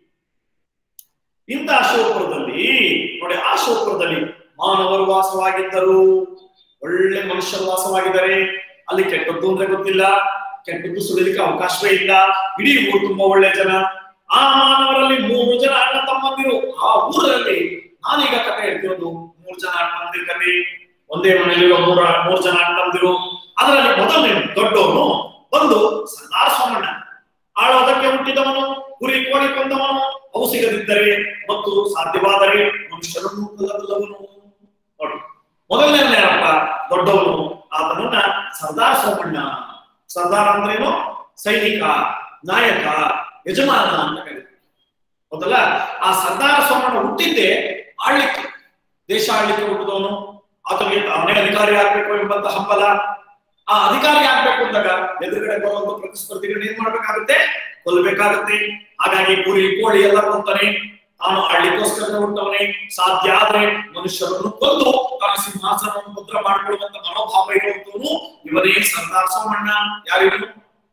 S1: ಇಂತಹ ಶಿವಪುರದಲ್ಲಿ ನೋಡಿ ಆ ಶಿವಪುರದಲ್ಲಿ ಮಾನವರು ವಾಸವಾಗಿದ್ದರು ಒಳ್ಳೆ ಮನುಷ್ಯರು ವಾಸವಾಗಿದ್ದಾರೆ ಅಲ್ಲಿ ಕೆಟ್ಟದ್ದು ಅಂದ್ರೆ ಗೊತ್ತಿಲ್ಲ ಕೆಟ್ಟದ್ದು ಸುಳಿಲಿಕ್ಕೆ ಅವಕಾಶವೇ ಇಲ್ಲ ಇಡೀ ಊರು ತುಂಬಾ ಒಳ್ಳೆ ಜನ ಆ ಮಾನವರಲ್ಲಿ ಮೂರು ಜನ ಅಣ್ಣ ತಮ್ಮಂದಿರು ಆ ಊರಲ್ಲಿ ನಾನೀಗ ಕಥೆ ಹೇಳ್ತಿರೋದು ಮೂರು ಜನ ಅಣ್ಣ ತಮ್ಮಂದಿರ ಕಥೆ ಒಂದೇ ಮನೆಯಲ್ಲಿರೋ ಮೂರ ಮೂರು ಜನ ಅಣ್ಣ ತಮ್ಮಂದಿರು ಅದರಲ್ಲಿ ಮೊದಲನೇ ದೊಡ್ಡವನು ಬಂದು ಸರ್ದಾರ ಸೋಮಣ್ಣ ಆಳೋದಕ್ಕೆ ಹುಟ್ಟಿದವನು ಕುರಿ ಕೋಳಿ ಕೊಂದವನು ಅವು ಸಿಗದಿದ್ದರೆ ಮತ್ತು ಸಾಧ್ಯವಾದರೆ ಮನುಷ್ಯರನ್ನು ಕೊಲ್ಲಬಲ್ಲವನು ನೋಡಿ ಮೊದಲನೇ ಏನಪ್ಪ ದೊಡ್ಡವನು ಆತನನ್ನ ಸರ್ದಾರ್ ಸೋಮಣ್ಣ ಸರ್ದಾರ್ ಅಂದ್ರೇನು ಸೈನಿಕ ನಾಯಕ ಯಜಮಾನ ಅಂತ ಕರೀತಾರೆ ಹೌದಲ್ಲ ಆ ಸರ್ದಾರ ಸೋಮಣ್ಣ ಹುಟ್ಟಿದ್ದೆ ಆಳ್ಲಿಕ್ಕೆ ದೇಶ ಆಳ್ಲಿಕ್ಕೆ ಹುಟ್ಟಿದವನು ಆತನಿಗೆ ಅವನೇ ಅಧಿಕಾರಿ ಆಗ್ಬೇಕು ಎಂಬಂತ ಹಂಬಲ ಆ ಅಧಿಕಾರಿ ಆಗ್ಬೇಕು ಅಂದಾಗ ಎದುರುಗಡೆ ಬರುವಂತ ಪ್ರತಿಸ್ಪರ್ಧಿಗಳನ್ನ ಏನ್ ಮಾಡ್ಬೇಕಾಗುತ್ತೆ ಕೊಲ್ಲಬೇಕಾಗುತ್ತೆ ಹಾಗಾಗಿ ಕುರಿ ಕೋಳಿ ಎಲ್ಲ ಕೊಂತಾನೆ ತಾನು ಆಳ್ಲಿಕ್ಕೋಸ್ಕರ ಹುಟ್ಟವನೇ ಸಾಧ್ಯ ಆದ್ರೆ ಮನುಷ್ಯರನ್ನು ಕೊಂದು ತನ್ನ ಸಿಂಹಾಸನವನ್ನು ಮುದ್ರ ಮಾಡಿಕೊಳ್ಳುವಂತ ಮನೋಭಾವ ಇರುವಂತವನು ಇವನೇ ಸರ್ದಾರ್ ಸೋಮಣ್ಣ ಯಾರಿವನು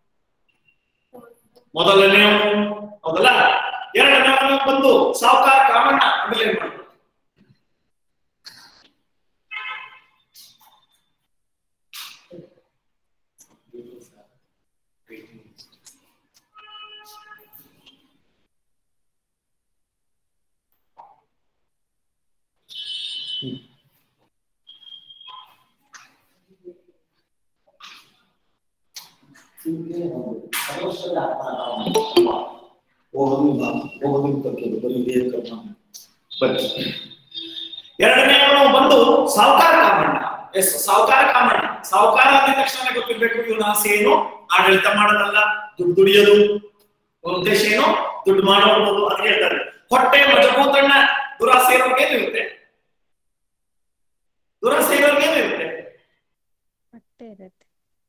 S1: ಮೊದಲನೆಯವನು ಹೌದಲ್ಲ ಎರಡನೇವನು ಬಂದು ಸಾವುಕಾರ ಕಾಮಣ್ಣ ಅಂದ್ರೆ ಏನ್ ಮಾಡ್ತಾರೆ ಎರಡನೆಯವನು ಬಂದು ಸಾವುಕಾರ ಕಾಮಣ್ಣ ಎಸ್ ಸಾವುಕಾರ ಕಾಮಣ್ಣ ಸಾವುಕಾರ ಅಂದ ತಕ್ಷಣ ಗೊತ್ತಿರ್ಬೇಕು ಇವನ ಆಸೆ ಏನು ಆಡಳಿತ ಮಾಡೋದಲ್ಲ ದುಡ್ಡು ದುಡಿಯೋದು ಅವ್ನ ಉದ್ದೇಶ ಏನು ದುಡ್ಡು ಮಾಡೋದು ಅಂತ ಹೇಳ್ತಾರೆ ಹೊಟ್ಟೆ ಮಜಬೂತಣ್ಣ ದುರಾಸೆ ಇರೋರ್ಗೆ ಏನಿರುತ್ತೆ ದುರಾಸೆ ಇರೋರ್ಗೆ ಏನಿರುತ್ತೆ
S2: ಹೊಟ್ಟೆ ಇರುತ್ತೆ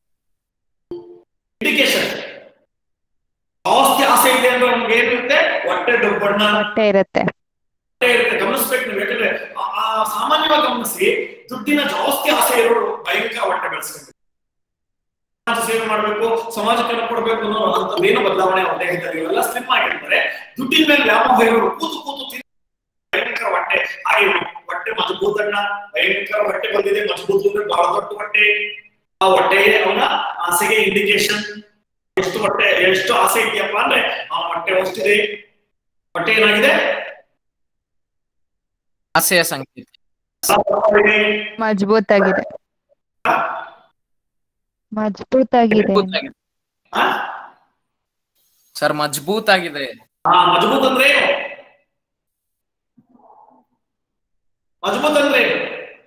S1: ಇಂಡಿಕೇಶನ್ ಜಾಸ್ತಿ ಆಸೆ ಇದೆ ಅಂದ್ರೆ ಅವ್ನಿಗೆ ಏನಿರುತ್ತೆ ಹೊಟ್ಟೆ ಡೊಬ್ಬಣ್ಣ
S2: ಹೊಟ್ಟೆ ಇರುತ್ತೆ
S1: ಹೊಟ್ಟೆ ಇರುತ್ತೆ ಗಮನಿಸ್ಬೇಕು ನೀವು ಯಾಕಂದ್ರೆ ಆ- ಆ ಸಾಮಾನ್ಯವಾಗಿ ಗಮನಿಸಿ ದುಡ್ಡಿನ ಜಾಸ್ತಿ ಆಸೆ ಇರೋರು ಭಯಂಕರ ಹೊಟ್ಟೆ ಬೆಳೆಸ್ಬೇಕು ಸಮಾಜ ಸೇವೆ ಮಾಡ್ಬೇಕು ಸಮಾಜಕ್ಕೆ ಏನು ಕೊಡ್ಬೇಕು ಅನ್ನೋ ಅಂತದ್ದೇನು ಬದಲಾವಣೆ ಅವ್ರ ದೇಹದಲ್ಲಿ ಇವೆಲ್ಲ ಸ್ಲಿಮ್ ಆಗಿರ್ತಾರೆ ದುಡ್ಡಿನ ಮೇಲೆ ವ್ಯಾಮೋಹ ಇರೋರು ಕೂತು ಕೂತು ತಿಂದು ಭಯಂಕರ ಹೊಟ್ಟೆ ಹಾಗೆ ಇವ್ನು ಹೊಟ್ಟೆ ಮಜಬೂತಣ್ಣ ಭಯಂಕರ ಹೊಟ್ಟೆ ಬಂದಿದೆ ಮಜಬೂತ್ ಅಂದ್ರೆ ಬಹಳ ದೊಡ್ಡ ಹೊಟ್ಟೆ ಆ ಹೊಟ್ಟೆಯೇ ಅವನ ಆಸೆಗೆ ಇಂಡಿಕೇಶನ್ ಎಷ್ಟು ಹೊಟ್ಟೆ ಎಷ್ಟು ಆಸೆ ಇದೆಯಪ್ಪ ಅಂದ್ರೆ ಆ ಹೊಟ್ಟೆ ಹೊಷ್ಟಿದೆ ಹೊಟ್ಟೆ ಏನಾಗಿದೆ
S4: ಆಸೆಯ ಸಂಕೇತ
S2: ಮಜಬೂತ್ ಆಗಿದೆ ಮಜಬೂತ್ ಆಗಿದೆ
S4: ಮಜಬೂತ್ ಆಗಿದೆ.
S1: ಆ?
S4: ಸರ್ ಮಜಬೂತ್ ಆಗಿದೆ
S1: ಆ ಮಜಬೂತ್ ಅಂದ್ರೆ ಏನು ಮಜಬೂತ್ ಅಂದ್ರೆ ಏನು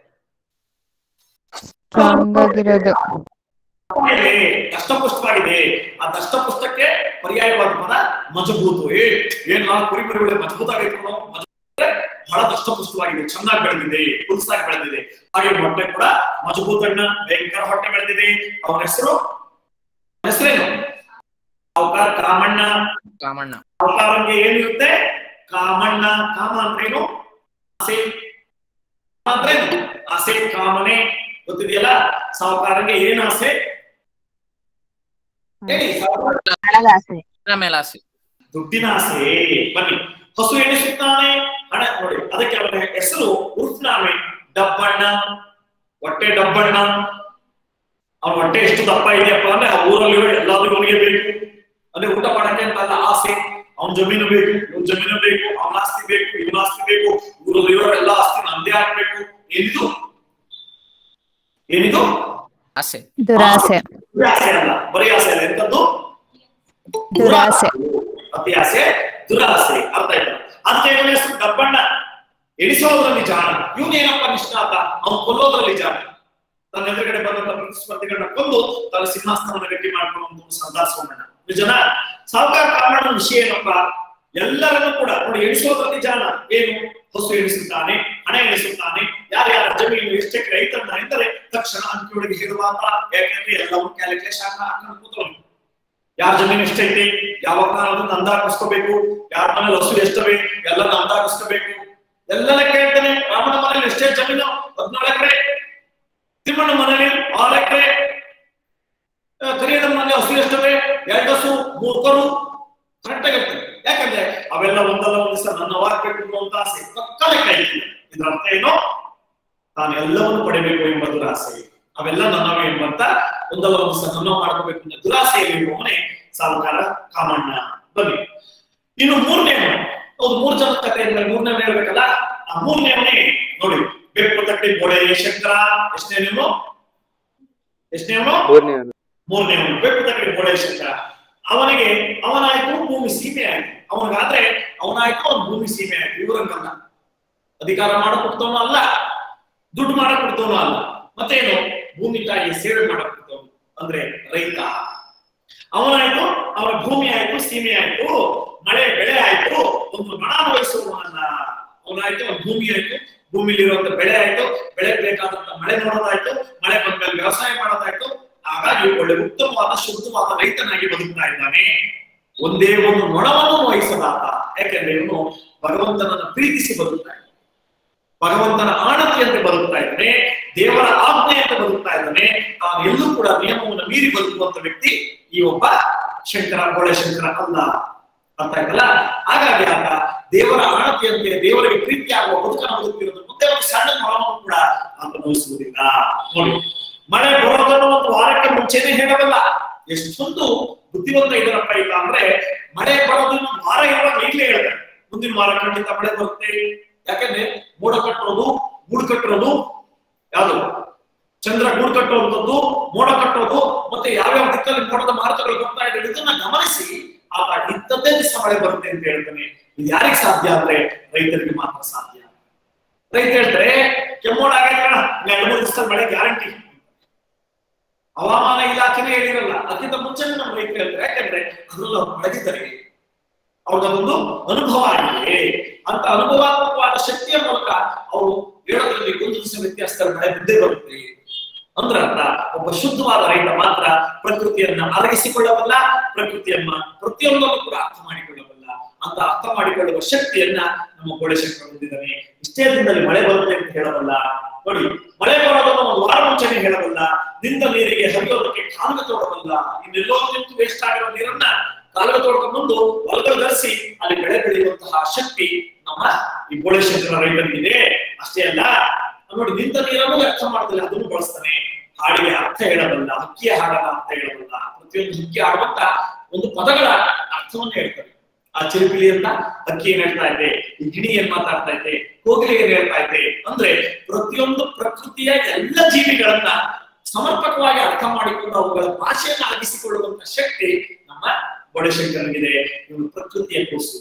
S2: ಸ್ಟ್ರಾಂಗ್ ಆಗಿರೋದು
S1: ಇದೆ, ದಷ್ಟಪುಷ್ಟವಾಗಿದೆ ಆ ದಷ್ಟಪುಷ್ಟಕ್ಕೆ ಪರ್ಯಾಯವಾದ ಪದ ಮಜಬೂತು ಏ ಏನ್ ಆ ಕುರಿ ಮರಿಗಳು ಮಜಬೂತ್ ಆಗೈತೆ ಕಣೋ, ಮಜಬೂತ್ ಅಂದ್ರೆ ಬಹಳ ದಷ್ಟಪುಷ್ಟವಾಗಿದೆ ಚೆನ್ನಾಗಿ ಬೆಳೆದಿದೆ ಪುಲ್ಸಾಗಿ ಬೆಳೆದಿದೆ ಹಾಗೆ ಹೊಟ್ಟೆ ಕೂಡ ಮಜಬೂತಣ್ಣ ಭಯಂಕರ ಹೊಟ್ಟೆ ಬೆಳೆದಿದೆ ಅವನ ಹೆಸರು ಹೆಸರೇನು ಸಾವುಕಾರ ಕಾಮಣ್ಣ
S4: ಕಾಮಣ್ಣ
S1: ಸಾವುಕಾರಂಗೆ ಏನಿರುತ್ತೆ ಕಾಮಣ್ಣ ಕಾಮ ಅಂದ್ರೇನು ಆಸೆ ಅಂದ್ರೇನು ಆಸೆ ಕಾಮನೆ ಗೊತ್ತಿದೆಯಲ್ಲ ಸಾವುಕಾರಂಗೆ ಏನ್ ಆಸೆ ಹೇಳಿ ಸಾವುಕಾರ
S3: ಹಣದಾಸೆ
S4: ಇದರ ಮೇಲೆ ಆಸೆ
S1: ದುಡ್ಡಿನ ಆಸೆ ಬನ್ನಿ ಹಸು ಎಣಿಸುತ್ತಾನೆ ಹಣ ನೋಡಿ ಅದಕ್ಕೆ ಅವನ ಹೆಸರು ಉರ್ಫ್ನಾಮೆ ಡಬ್ಬಣ್ಣ ಹೊಟ್ಟೆ ಡಬ್ಬಣ್ಣ ಅವ್ನ ಹೊಟ್ಟೆ ಎಷ್ಟು ದಪ್ಪ ಇದೆಯಪ್ಪ ಅಂದ್ರೆ ಆ ಊರಲ್ಲಿ ಎಲ್ಲಾದ್ರೂ ಅವನಿಗೆ ಬೇಕು ಅಂದ್ರೆ ಊಟ ಮಾಡಕ್ಕೆ ಅಂತ ಅಲ್ಲ ಆಸೆ ಅವ್ನ ಜಮೀನು ಬೇಕು ಇವ್ನ ಜಮೀನು ಬೇಕು ಅವನ ಆಸ್ತಿ ಬೇಕು ಇವನ ಆಸ್ತಿ ಬೇಕು ಊರಲ್ಲಿ ಇರೋ ಎಲ್ಲ ಆಸ್ತಿ ನಂದೇ ಆಗ್ಬೇಕು ಏನಿದು ಏನಿದು
S4: ಆಸೆ
S2: ದುರಾಸೆ
S1: ದುರಾಸೆ ಅಲ್ಲ ಬರೀ ಆಸೆ ಅಲ್ಲ ಎಂತದ್ದು
S2: ದುರಾಸೆ
S1: ಅತಿ ಆಸೆ ದುರಾಸೆ ಅರ್ಥ ಆಯ್ತಾ ಅದಕ್ಕೆ ಇವನ ಹೆಸರು ಗಬ್ಬಣ್ಣ ಎಣಿಸೋದ್ರಲ್ಲಿ ಜಾಣ ಇವನೇನಪ್ಪ ನಿಷ್ಠಾತ ಅವ್ನು ಕೊಲ್ಲೋದ್ರಲ್ಲಿ ಜಾಣ ತನ್ನ ಎದುರುಗಡೆ ಬಂದಂತ ಪ್ರತಿಸ್ಪರ್ಧಿಗಳನ್ನ ಕೊಂದು ತನ್ನ ಸಿಂಹಾಸನವನ್ನು ಗಟ್ಟಿ ಮಾಡ್ಕೊಂಡು ಸರ್ದಾರ್ ಸೋಮಣ್ಣ ನಿಜನ ಸಾವುಕಾರ ಕಾಮಣ್ಣ ವಿಷಯ ಏನಪ್ಪ ಎಲ್ಲರನ್ನೂ ಕೂಡ ನೋಡಿ ಎಣಿಸೋದ್ರಲ್ಲಿ ಜಾಣ ಏನು ಹೊಸು ಎಣಿಸುತ್ತಾನೆ ಹಣ ಎಣಿಸುತ್ತಾನೆ ಯಾರ್ಯಾರ ಜಮೀನು ಎಷ್ಟಕ್ಕೆ ರೈತರನ್ನ ಎಂದರೆ ತಕ್ಷಣ ಅಂಕಿಯೊಳಗೆ ಹೇಳುವಾಗ ಯಾಕೆಂದ್ರೆ ಎಲ್ಲವೂ ಕ್ಯಾಲ್ಕುಲೇಷನ್ ಹಾಕೊಂಡು ಕೂತವನು ಯಾರ ಜಮೀನು ಎಷ್ಟೈತಿ ಯಾವಾಗ ಅದನ್ನ ಅಂದಾಕಿಸ್ಕೋಬೇಕು ಯಾರ ಮನೇಲಿ ಹಸು ಎಷ್ಟವೆ ಎಲ್ಲ ಅಂದಾಕಿಸ್ಕೋಬೇಕು ಎಲ್ಲನ ಕೇಳ್ತಾನೆ ರಾಮನ ಮನೇಲಿ ಎಷ್ಟೇ ಜಮೀನು ಹದಿನೇಳು ಎಕರೆ ತಿಮ್ಮಣ್ಣ ಮನೇಲಿ ಆರು ಎಕರೆ ಕರಿಯದ ಮನೆ ಹಸು ಎಷ್ಟವೆ ಎರಡು ಹಸು ಮೂರು ಕರು ಕರೆಕ್ಟ್ ಆಗಿರ್ತದೆ ಯಾಕಂದ್ರೆ ಅವೆಲ್ಲ ಒಂದಲ್ಲ ಒಂದು ದಿವಸ ನನ್ನವಾಗ್ಬೇಕು ಅನ್ನುವಂತ ಆಸೆ ಪಕ್ಕನೆ ಕೈ ಇದ್ರ ಅರ್ಥ ಏನು ತಾನು ಎಲ್ಲವನ್ನು ಪಡಿಬೇಕು ಎಂಬ ದುರಾಸೆ ಅವೆಲ್ಲ ನನ್ನವೇ ಎಂಬಂತ ಒಂದಲ್ಲ ಒಂದು ದಿವಸ ನನ್ನ ಮಾಡ್ಕೋಬೇಕು ಅನ್ನೋ ದುರಾಸೆಯಲ್ಲಿ ಇರುವವನೇ ಸಾಲುಕಾರ ಕಾಮಣ್ಣ ಬನ್ನಿ ಇನ್ನು ಮೂರನೇ ಹೌದು ಮೂರ್ ಜನ ಕಥೆ ಅಂದ್ರೆ ಮೂರನೇ ಹೇಳ್ಬೇಕಲ್ಲ ಆ ಮೂರನೇ ನೋಡಿ ಬೆಕ್ಕು ತಕ್ಕಡಿ ಗೋಡೆ ಶಂಕರ ಎಷ್ಟನೇ ನೀವು ಎಷ್ಟನೇ ಮೂರನೇ ಬೆಕ್ಕು ತಕ್ಕಡಿ ಗೋಡೆ ಶಂಕರ ಅವನಿಗೆ ಅವನಾಯ್ತು ಭೂಮಿ ಸೀಮೆ ಆಯ್ತು ಅವನಿಗಾದ್ರೆ ಅವನಾಯ್ತು ಅವ್ನ ಭೂಮಿ ಸೀಮೆ ಆಯ್ತು ಇವರಂಗಲ್ಲ ಅಧಿಕಾರ ಮಾಡಕೊಡ್ತವನು ಅಲ್ಲ ದುಡ್ಡು ಮಾಡಕೊಡ್ತವನು ಅಲ್ಲ ಮತ್ತೇನು ಭೂಮಿ ತಾಯಿಗೆ ಸೇವೆ ಮಾಡಕೊಡ್ತವನು ಅಂದ್ರೆ ರೈತ ಅವನಾಯ್ತು ಅವರ ಭೂಮಿ ಆಯ್ತು ಸೀಮೆ ಆಯ್ತು ಮಳೆ ಬೆಳೆ ಆಯ್ತು ಒಂದು ಮಣ ವಹಿಸುವವನಲ್ಲ ಅವನಾಯ್ತು ಅವನ ಭೂಮಿ ಆಯ್ತು ಭೂಮಿಲಿರುವಂತ ಬೆಳೆ ಆಯ್ತು ಬೆಳೆ ಬೇಕಾದಂತ ಮಳೆ ನೋಡೋದಾಯ್ತು ಮಳೆ ಬಂದ್ಮೇಲೆ ವ್ಯವಸಾಯ ಮಾಡೋದಾಯ್ತು ಹಾಗಾಗಿ ಒಳ್ಳೆ ಉತ್ತಮವಾದ ಶುದ್ಧವಾದ ರೈತನಾಗಿ ಬದುಕ್ತಾ ಇದ್ದಾನೆ ಒಂದೇ ಒಂದು ನೊಣವನ್ನು ವಹಿಸದಾತ ಯಾಕೆಂದ್ರೆ ಇವನು ಭಗವಂತನನ್ನ ಪ್ರೀತಿಸಿ ಬದುಕ್ತಾ ಇದ್ದಾನೆ ಭಗವಂತನ ಆಣತಿಯಂತೆ ಬದುಕ್ತಾ ಇದ್ದಾನೆ ದೇವರ ಆಜ್ಞೆಯಂತೆ ಬದುಕ್ತಾ ಇದ್ದಾನೆ ತಾನು ಎಲ್ಲೂ ಕೂಡ ನಿಯಮವನ್ನು ಮೀರಿ ಬದುಕುವಂತ ವ್ಯಕ್ತಿ ಈ ಒಬ್ಬ ಶಂಕರ ಗೋಳೆ ಶಂಕರ ಅಲ್ಲ ಅರ್ಥ ಆಯ್ತಲ್ಲ ಹಾಗಾಗಿ ಆತ ದೇವರ ಆಣತಿಯಂತೆ ದೇವರಿಗೆ ಪ್ರೀತಿ ಆಗುವ ಬದುಕನ್ನು ಬದುಕ್ತಿರೋದು ಮುಂದೆ ಒಂದು ಸಣ್ಣ ಮರವನ್ನು ಕೂಡ ಆತ ನೋಯಿಸುವುದಿಲ್ಲ ನೋಡಿ ಮಳೆ ಬರೋದನ್ನು ಒಂದು ವಾರಕ್ಕೆ ಮುಂಚೆನೆ ಹೇಳಬಲ್ಲ ಎಷ್ಟೊಂದು ಬುದ್ಧಿವಂತ ಇದರಪ್ಪ ಇಲ್ಲ ಅಂದ್ರೆ ಮಳೆ ಬರೋದು ಇನ್ನೊಂದು ವಾರ ಇರುವಾಗ ಈಗಲೇ ಹೇಳ್ತಾರೆ ಮುಂದಿನ ವಾರ ಖಂಡಿತ ಮಳೆ ಬರುತ್ತೆ ಯಾಕಂದ್ರೆ ಮೋಡ ಕಟ್ಟೋದು ಗೂಡು ಕಟ್ಟಿರೋದು ಯಾವುದು ಚಂದ್ರ ಗೂಡು ಕಟ್ಟುವಂಥದ್ದು ಮೋಡ ಕಟ್ಟೋದು ಮತ್ತೆ ಯಾವ್ಯಾವ ದಿಕ್ಕಲ್ಲಿ ಮೋಡದ ಮಾರುತಗಳು ಬರ್ತಾ ಇದೆ ಇದನ್ನ ಗಮನಿಸಿ ಆತ ಇದ್ದದ್ದೇ ದಿವಸ ಮಳೆ ಬರುತ್ತೆ ಅಂತ ಹೇಳ್ತಾನೆ ಇದು ಯಾರಿಗೆ ಸಾಧ್ಯ ಅಂದ್ರೆ ರೈತರಿಗೆ ಮಾತ್ರ ಸಾಧ್ಯ ರೈತ ಹೇಳ್ತಾರೆ ಕೆಮ್ಮೋಡ ಆಗೈತೆ ಕಣ ಇನ್ನು ಎರಡು ಮೂರು ದಿವಸದಲ್ಲಿ ಮಳೆ ಗ್ಯಾರಂಟಿ ಹವಾಮಾನ ಇಲಾಖೆನೇ ಹೇಳಿರಲ್ಲ ಅದಕ್ಕಿಂತ ಮುಂಚೆನೇ ನಮ್ಮ ರೈತರು ಹೇಳ್ತಾರೆ ಯಾಕಂದ್ರೆ ಅದ್ರಲ್ಲಿ ಅವ್ರು ಬೆಳೆದಿದ್ದಾರೆ ಅವ್ರದೊಂದು ಅನುಭವ ಆಗಿದೆ ಅಂತ ಅನುಭವಾತ್ಮಕವಾದ ಶಕ್ತಿಯ ಮೂಲಕ ಅವರು ಹೇಳೋದ್ರಲ್ಲಿ ಒಂದು ದಿವಸ ವ್ಯತ್ಯಾಸದಲ್ಲಿ ಮಳೆ ಬಿದ್ದೇ ಬರುತ್ತೆ ಅಂದ್ರೆ ಅರ್ಥ ಒಬ್ಬ ಶುದ್ಧವಾದ ರೈತ ಮಾತ್ರ ಪ್ರಕೃತಿಯನ್ನ ಅರಗಿಸಿಕೊಳ್ಳಬಲ್ಲ ಪ್ರಕೃತಿಯನ್ನ ಪ್ರತಿಯೊಂದನ್ನು ಕೂಡ ಅರ್ಥ ಮಾಡಿಕೊಳ್ಳಬಲ್ಲ ಅಂತ ಅರ್ಥ ಮಾಡಿಕೊಳ್ಳುವ ಶಕ್ತಿಯನ್ನ ನಮ್ಮ ಗೋಳಶಂಕರ ಹೊಂದಿದ್ದಾನೆ ಇಷ್ಟೇ ದಿನದಲ್ಲಿ ಮಳೆ ಬರುತ್ತೆ ಅಂತ ಹೇಳಬಲ್ಲ ನೋಡಿ ಮಳೆ ಬರೋದನ್ನು ಒಂದು ವಾರ ಮುಂಚೆನೆ ಹೇಳಬಲ್ಲ ನಿಂತ ನೀರಿಗೆ ಹರಿಯೋದಕ್ಕೆ ಕಾಲುವೆ ತೋಡಬಲ್ಲ ಇನ್ನೆಲ್ಲೋ ನಿಂತು ವೇಸ್ಟ್ ಆಗಿರೋ ನೀರನ್ನ ಕಾಲುವೆ ತೋಡ್ಕೊಂಡು ಬಂದು ಹೊಲಗಳು ಧರಿಸಿ ಅಲ್ಲಿ ಬೆಳೆ ಬೆಳೆಯುವಂತಹ ಶಕ್ತಿ ನಮ್ಮ ಈ ಗೋಳಶಂಕರ ರೈತನಿಗಿದೆ ಅಷ್ಟೇ ಅಲ್ಲ ನೋಡಿ ನಿಂತ ನೀರನ್ನು ವ್ಯರ್ಥ ಮಾಡೋದಿಲ್ಲ ಅದನ್ನು ಬಳಸ್ತಾನೆ ಹಾಡಿಗೆ ಅರ್ಥ ಹೇಳಬಲ್ಲ ಹಕ್ಕಿಯ ಹಾಡನ ಅರ್ಥ ಹೇಳಬಲ್ಲ ಪ್ರತಿಯೊಂದು ಹಕ್ಕಿ ಆಡುವಂತ ಒಂದು ಪದಗಳ ಅರ್ಥವನ್ನು ಹೇಳ್ತಾರೆ ಆ ಚಿರುಪಿಲಿ ಅಂತ ಹಕ್ಕಿ ಏನ್ ಹೇಳ್ತಾ ಇದೆ ಈ ಗಿಣಿ ಏನ್ ಮಾತಾಡ್ತಾ ಇದೆ ಕೋಗಿಲೆ ಏನ್ ಹೇಳ್ತಾ ಇದೆ ಅಂದ್ರೆ ಪ್ರತಿಯೊಂದು ಪ್ರಕೃತಿಯ ಎಲ್ಲ ಜೀವಿಗಳನ್ನ ಸಮರ್ಪಕವಾಗಿ ಅರ್ಥ ಮಾಡಿಕೊಂಡು ಅವುಗಳ ಭಾಷೆಯನ್ನು ಅರಗಿಸಿಕೊಳ್ಳುವಂತ ಶಕ್ತಿ ನಮ್ಮ ಗೋಡಶಂಕರನಿಗಿದೆ ಇವನು ಪ್ರಕೃತಿಯ ಕೂಸು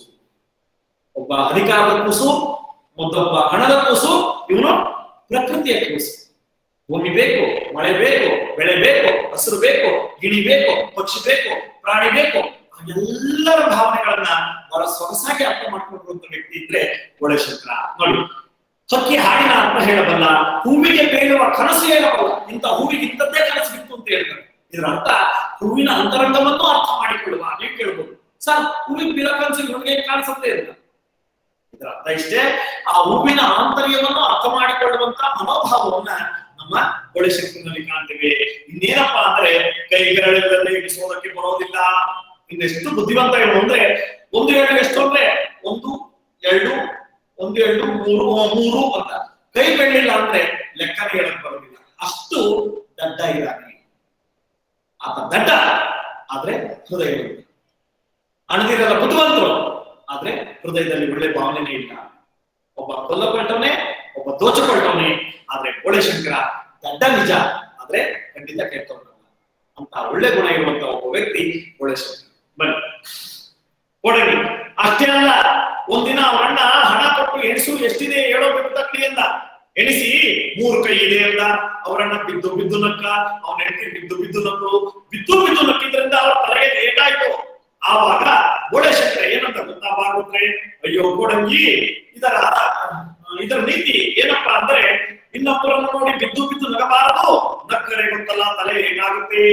S1: ಒಬ್ಬ ಅಧಿಕಾರದ ಕೂಸು ಮತ್ತೊಬ್ಬ ಹಣದ ಕೂಸು ಇವನು ಪ್ರಕೃತಿಯ ಕೂಸು ಭೂಮಿ ಬೇಕು ಮಳೆ ಬೇಕು ಬೆಳೆ ಬೇಕು ಹಸಿರು ಬೇಕು ಗಿಣಿ ಬೇಕು ಪಕ್ಷಿ ಬೇಕು ಪ್ರಾಣಿ ಬೇಕು ಆ ಎಲ್ಲರ ಭಾವನೆಗಳನ್ನ ಬಹಳ ಸೊಗಸಾಗಿ ಅರ್ಥ ಮಾಡ್ಕೊಂಡಿರುವಂತ ವ್ಯಕ್ತಿ ಇದ್ರೆ ಗೋಳಶಂಕರ ನೋಡಿ ಹಕ್ಕಿ ಹಾಡಿನ ಅರ್ಥ ಹೇಳಬಲ್ಲ ಹೂವಿಗೆ ಬೇಡುವ ಕನಸು ಹೇಳಬಲ್ಲ ಇಂಥ ಹೂವಿಗೆ ಇಂಥದ್ದೇ ಕನಸು ಬಿತ್ತು ಅಂತ ಹೇಳ್ತಾರೆ ಇದರ ಅರ್ಥ ಹೂವಿನ ಅಂತರಂಗವನ್ನು ಅರ್ಥ ಮಾಡಿಕೊಳ್ಳುವ ನೀವು ಕೇಳ್ಬೋದು ಸರ್ ಹೂವಿನ ಬಿಲ ಕನಸು ಇವನಿಗೆ ಕಾಣಿಸುತ್ತೆ ಇಲ್ಲ ಇದರ ಅರ್ಥ ಇಷ್ಟೇ ಆ ಹೂವಿನ ಆಂತರ್ಯವನ್ನು ಅರ್ಥ ಮಾಡಿಕೊಳ್ಳುವಂತ ಮನೋಭಾವವನ್ನ ನಮ್ಮ ಗೋಳಶಂಕರನಲ್ಲಿ ಕಾಣ್ತೇವೆ ಇನ್ನೇನಪ್ಪ ಅಂದ್ರೆ ಕೈಗರಳಿಲ್ಲದೆ ಎಣಿಸೋದಕ್ಕೆ ಬರೋದಿಲ್ಲ ಇನ್ನೆಷ್ಟು ಬುದ್ಧಿವಂತ ಏನು ಅಂದ್ರೆ ಒಂದು ಎರಡು ಎಷ್ಟು ಅಂದ್ರೆ ಒಂದು ಎರಡು ಒಂದು ಎರಡು ಮೂರು ಆ, ಮೂರು ಅಂತ ಕೈ ಬೆಳ್ಳಿಲ್ಲ ಅಂದ್ರೆ ಲೆಕ್ಕನೇ ಹೇಳಕ್ ಬರೋದಿಲ್ಲ ಅಷ್ಟು ದಡ್ಡ ಇದ್ದಾನೆ ಹೃದಯದಲ್ಲಿ ಒಳ್ಳೆ ಭಾವನೆ ಇಲ್ಲ ಒಬ್ಬ ಕೊಲ್ಲಲ್ಪಟ್ಟವನೇ ಒಬ್ಬ ದೋಚಕೊಳ್ತವನೇ ಆದ್ರೆ ಗೋಳಶಂಕರ ದಡ್ಡ ನಿಜ ಆದ್ರೆ ಖಂಡಿತ ಕೆಟ್ಟವನಲ್ಲ ಅಂತ ಒಳ್ಳೆ ಗುಣ ಇರುವಂತ ಒಬ್ಬ ವ್ಯಕ್ತಿ ಗೋಳಶಂಕರ ಬನ್ನಿ ಕೊಡಗಿ ಅಷ್ಟೇ ಅಲ್ಲ ಒಂದಿನ ಅವರ ಅಣ್ಣ ಹಣ ಕೊಟ್ಟು ಎಣಿಸು ಎಷ್ಟಿದೆ ಹೇಳೋ ಬಿಟ್ಟು ತಕ್ಕಲಿ ಅಂದ ಎಣಿಸಿ ಮೂರು ಕೈ ಇದೆ ಅಂದ ಅವರನ್ನ ಬಿದ್ದು ಬಿದ್ದು ನಕ್ಕ ಅವನ ಹೆಂಡತಿ ಬಿದ್ದು ಬಿದ್ದು ನಕ್ಕಳು ಬಿದ್ದು ಬಿದ್ದು ನಕ್ಕಿದ್ರಿಂದ ಅವ್ರ ತಲೆಗೆ ಏಟಾಯ್ತು ಆವಾಗ ಗೋಳಶಂಕರ ಏನಂತ ಗೊತ್ತಾ ಭಾಗವತ್ರೆ ಅಯ್ಯೋ ಗೋಡಂಗಿ ಇದರ ಇದರ ನೀತಿ ಏನಪ್ಪಾ ಅಂದ್ರೆ ಇನ್ನೊಬ್ಬರನ್ನು ನೋಡಿ ಬಿದ್ದು ಬಿದ್ದು ನಗಬಾರದು ನಕ್ಕರೆ ಗೊತ್ತಲ್ಲ ತಲೆ ಹೇಗಾಗುತ್ತೆ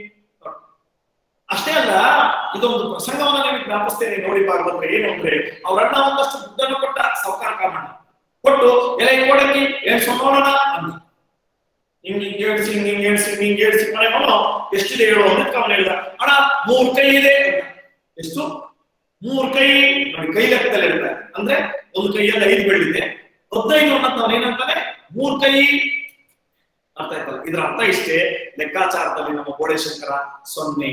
S1: ಅಷ್ಟೇ ಅಲ್ಲ ಇದೊಂದು ಪ್ರಸಂಗವನ್ನ ನಿಮಗೆ ಜ್ಞಾಪಿಸ್ತೇನೆ ನೋಡಿ ಭಾಗವತ್ರೆ ಏನು ಅಂದ್ರೆ ಅವ್ರ ಅಣ್ಣ ಒಂದಷ್ಟು ದುಡ್ಡನ್ನು ಕೊಟ್ಟ ಸಾವುಕಾರ ಕಾಮಣ್ಣ ಕೊಟ್ಟು ಎಲೆ ಕೊಡಂಗಿ ಏನ್ ನೋಡೋಣ ಅಂದ ಹಿಂಗ್ ಹಿಂಗ್ ಏಳ್ಸಿ ಹಿಂಗ್ ಹಿಂಗ್ ಏಳ್ಸಿ ಹಿಂಗ್ ಹಿಂಗ್ ಏಳ್ಸಿ ಮನೆ ಅವನು ಎಷ್ಟಿದೆ ಹೇಳು ಅಂತ ಅವನು ಹೇಳ್ದ ಅಣ್ಣ ಮೂರ್ ಕೈ ಇದೆ ಅಂದ. ಎಷ್ಟು ಮೂರ್ ಕೈ ನೋಡಿ ಕೈ ಲೆಕ್ಕದಲ್ಲಿ ಇರ್ತಾರೆ ಅಂದ್ರೆ ಒಂದು ಕೈಯಲ್ಲಿ ಐದು ಬೆಳ್ಳಿದೆ ಹದಿನೈದು ಅನ್ನೋದು ಅವನು ಏನಂತಾನೆ ಮೂರ್ ಕೈ ಅರ್ಥ ಆಯ್ತಲ್ಲ ಇದ್ರ ಅರ್ಥ ಇಷ್ಟೇ ಲೆಕ್ಕಾಚಾರದಲ್ಲಿ ನಮ್ಮ ಗೋಳೇಶಂಕರ ಸೊನ್ನೆ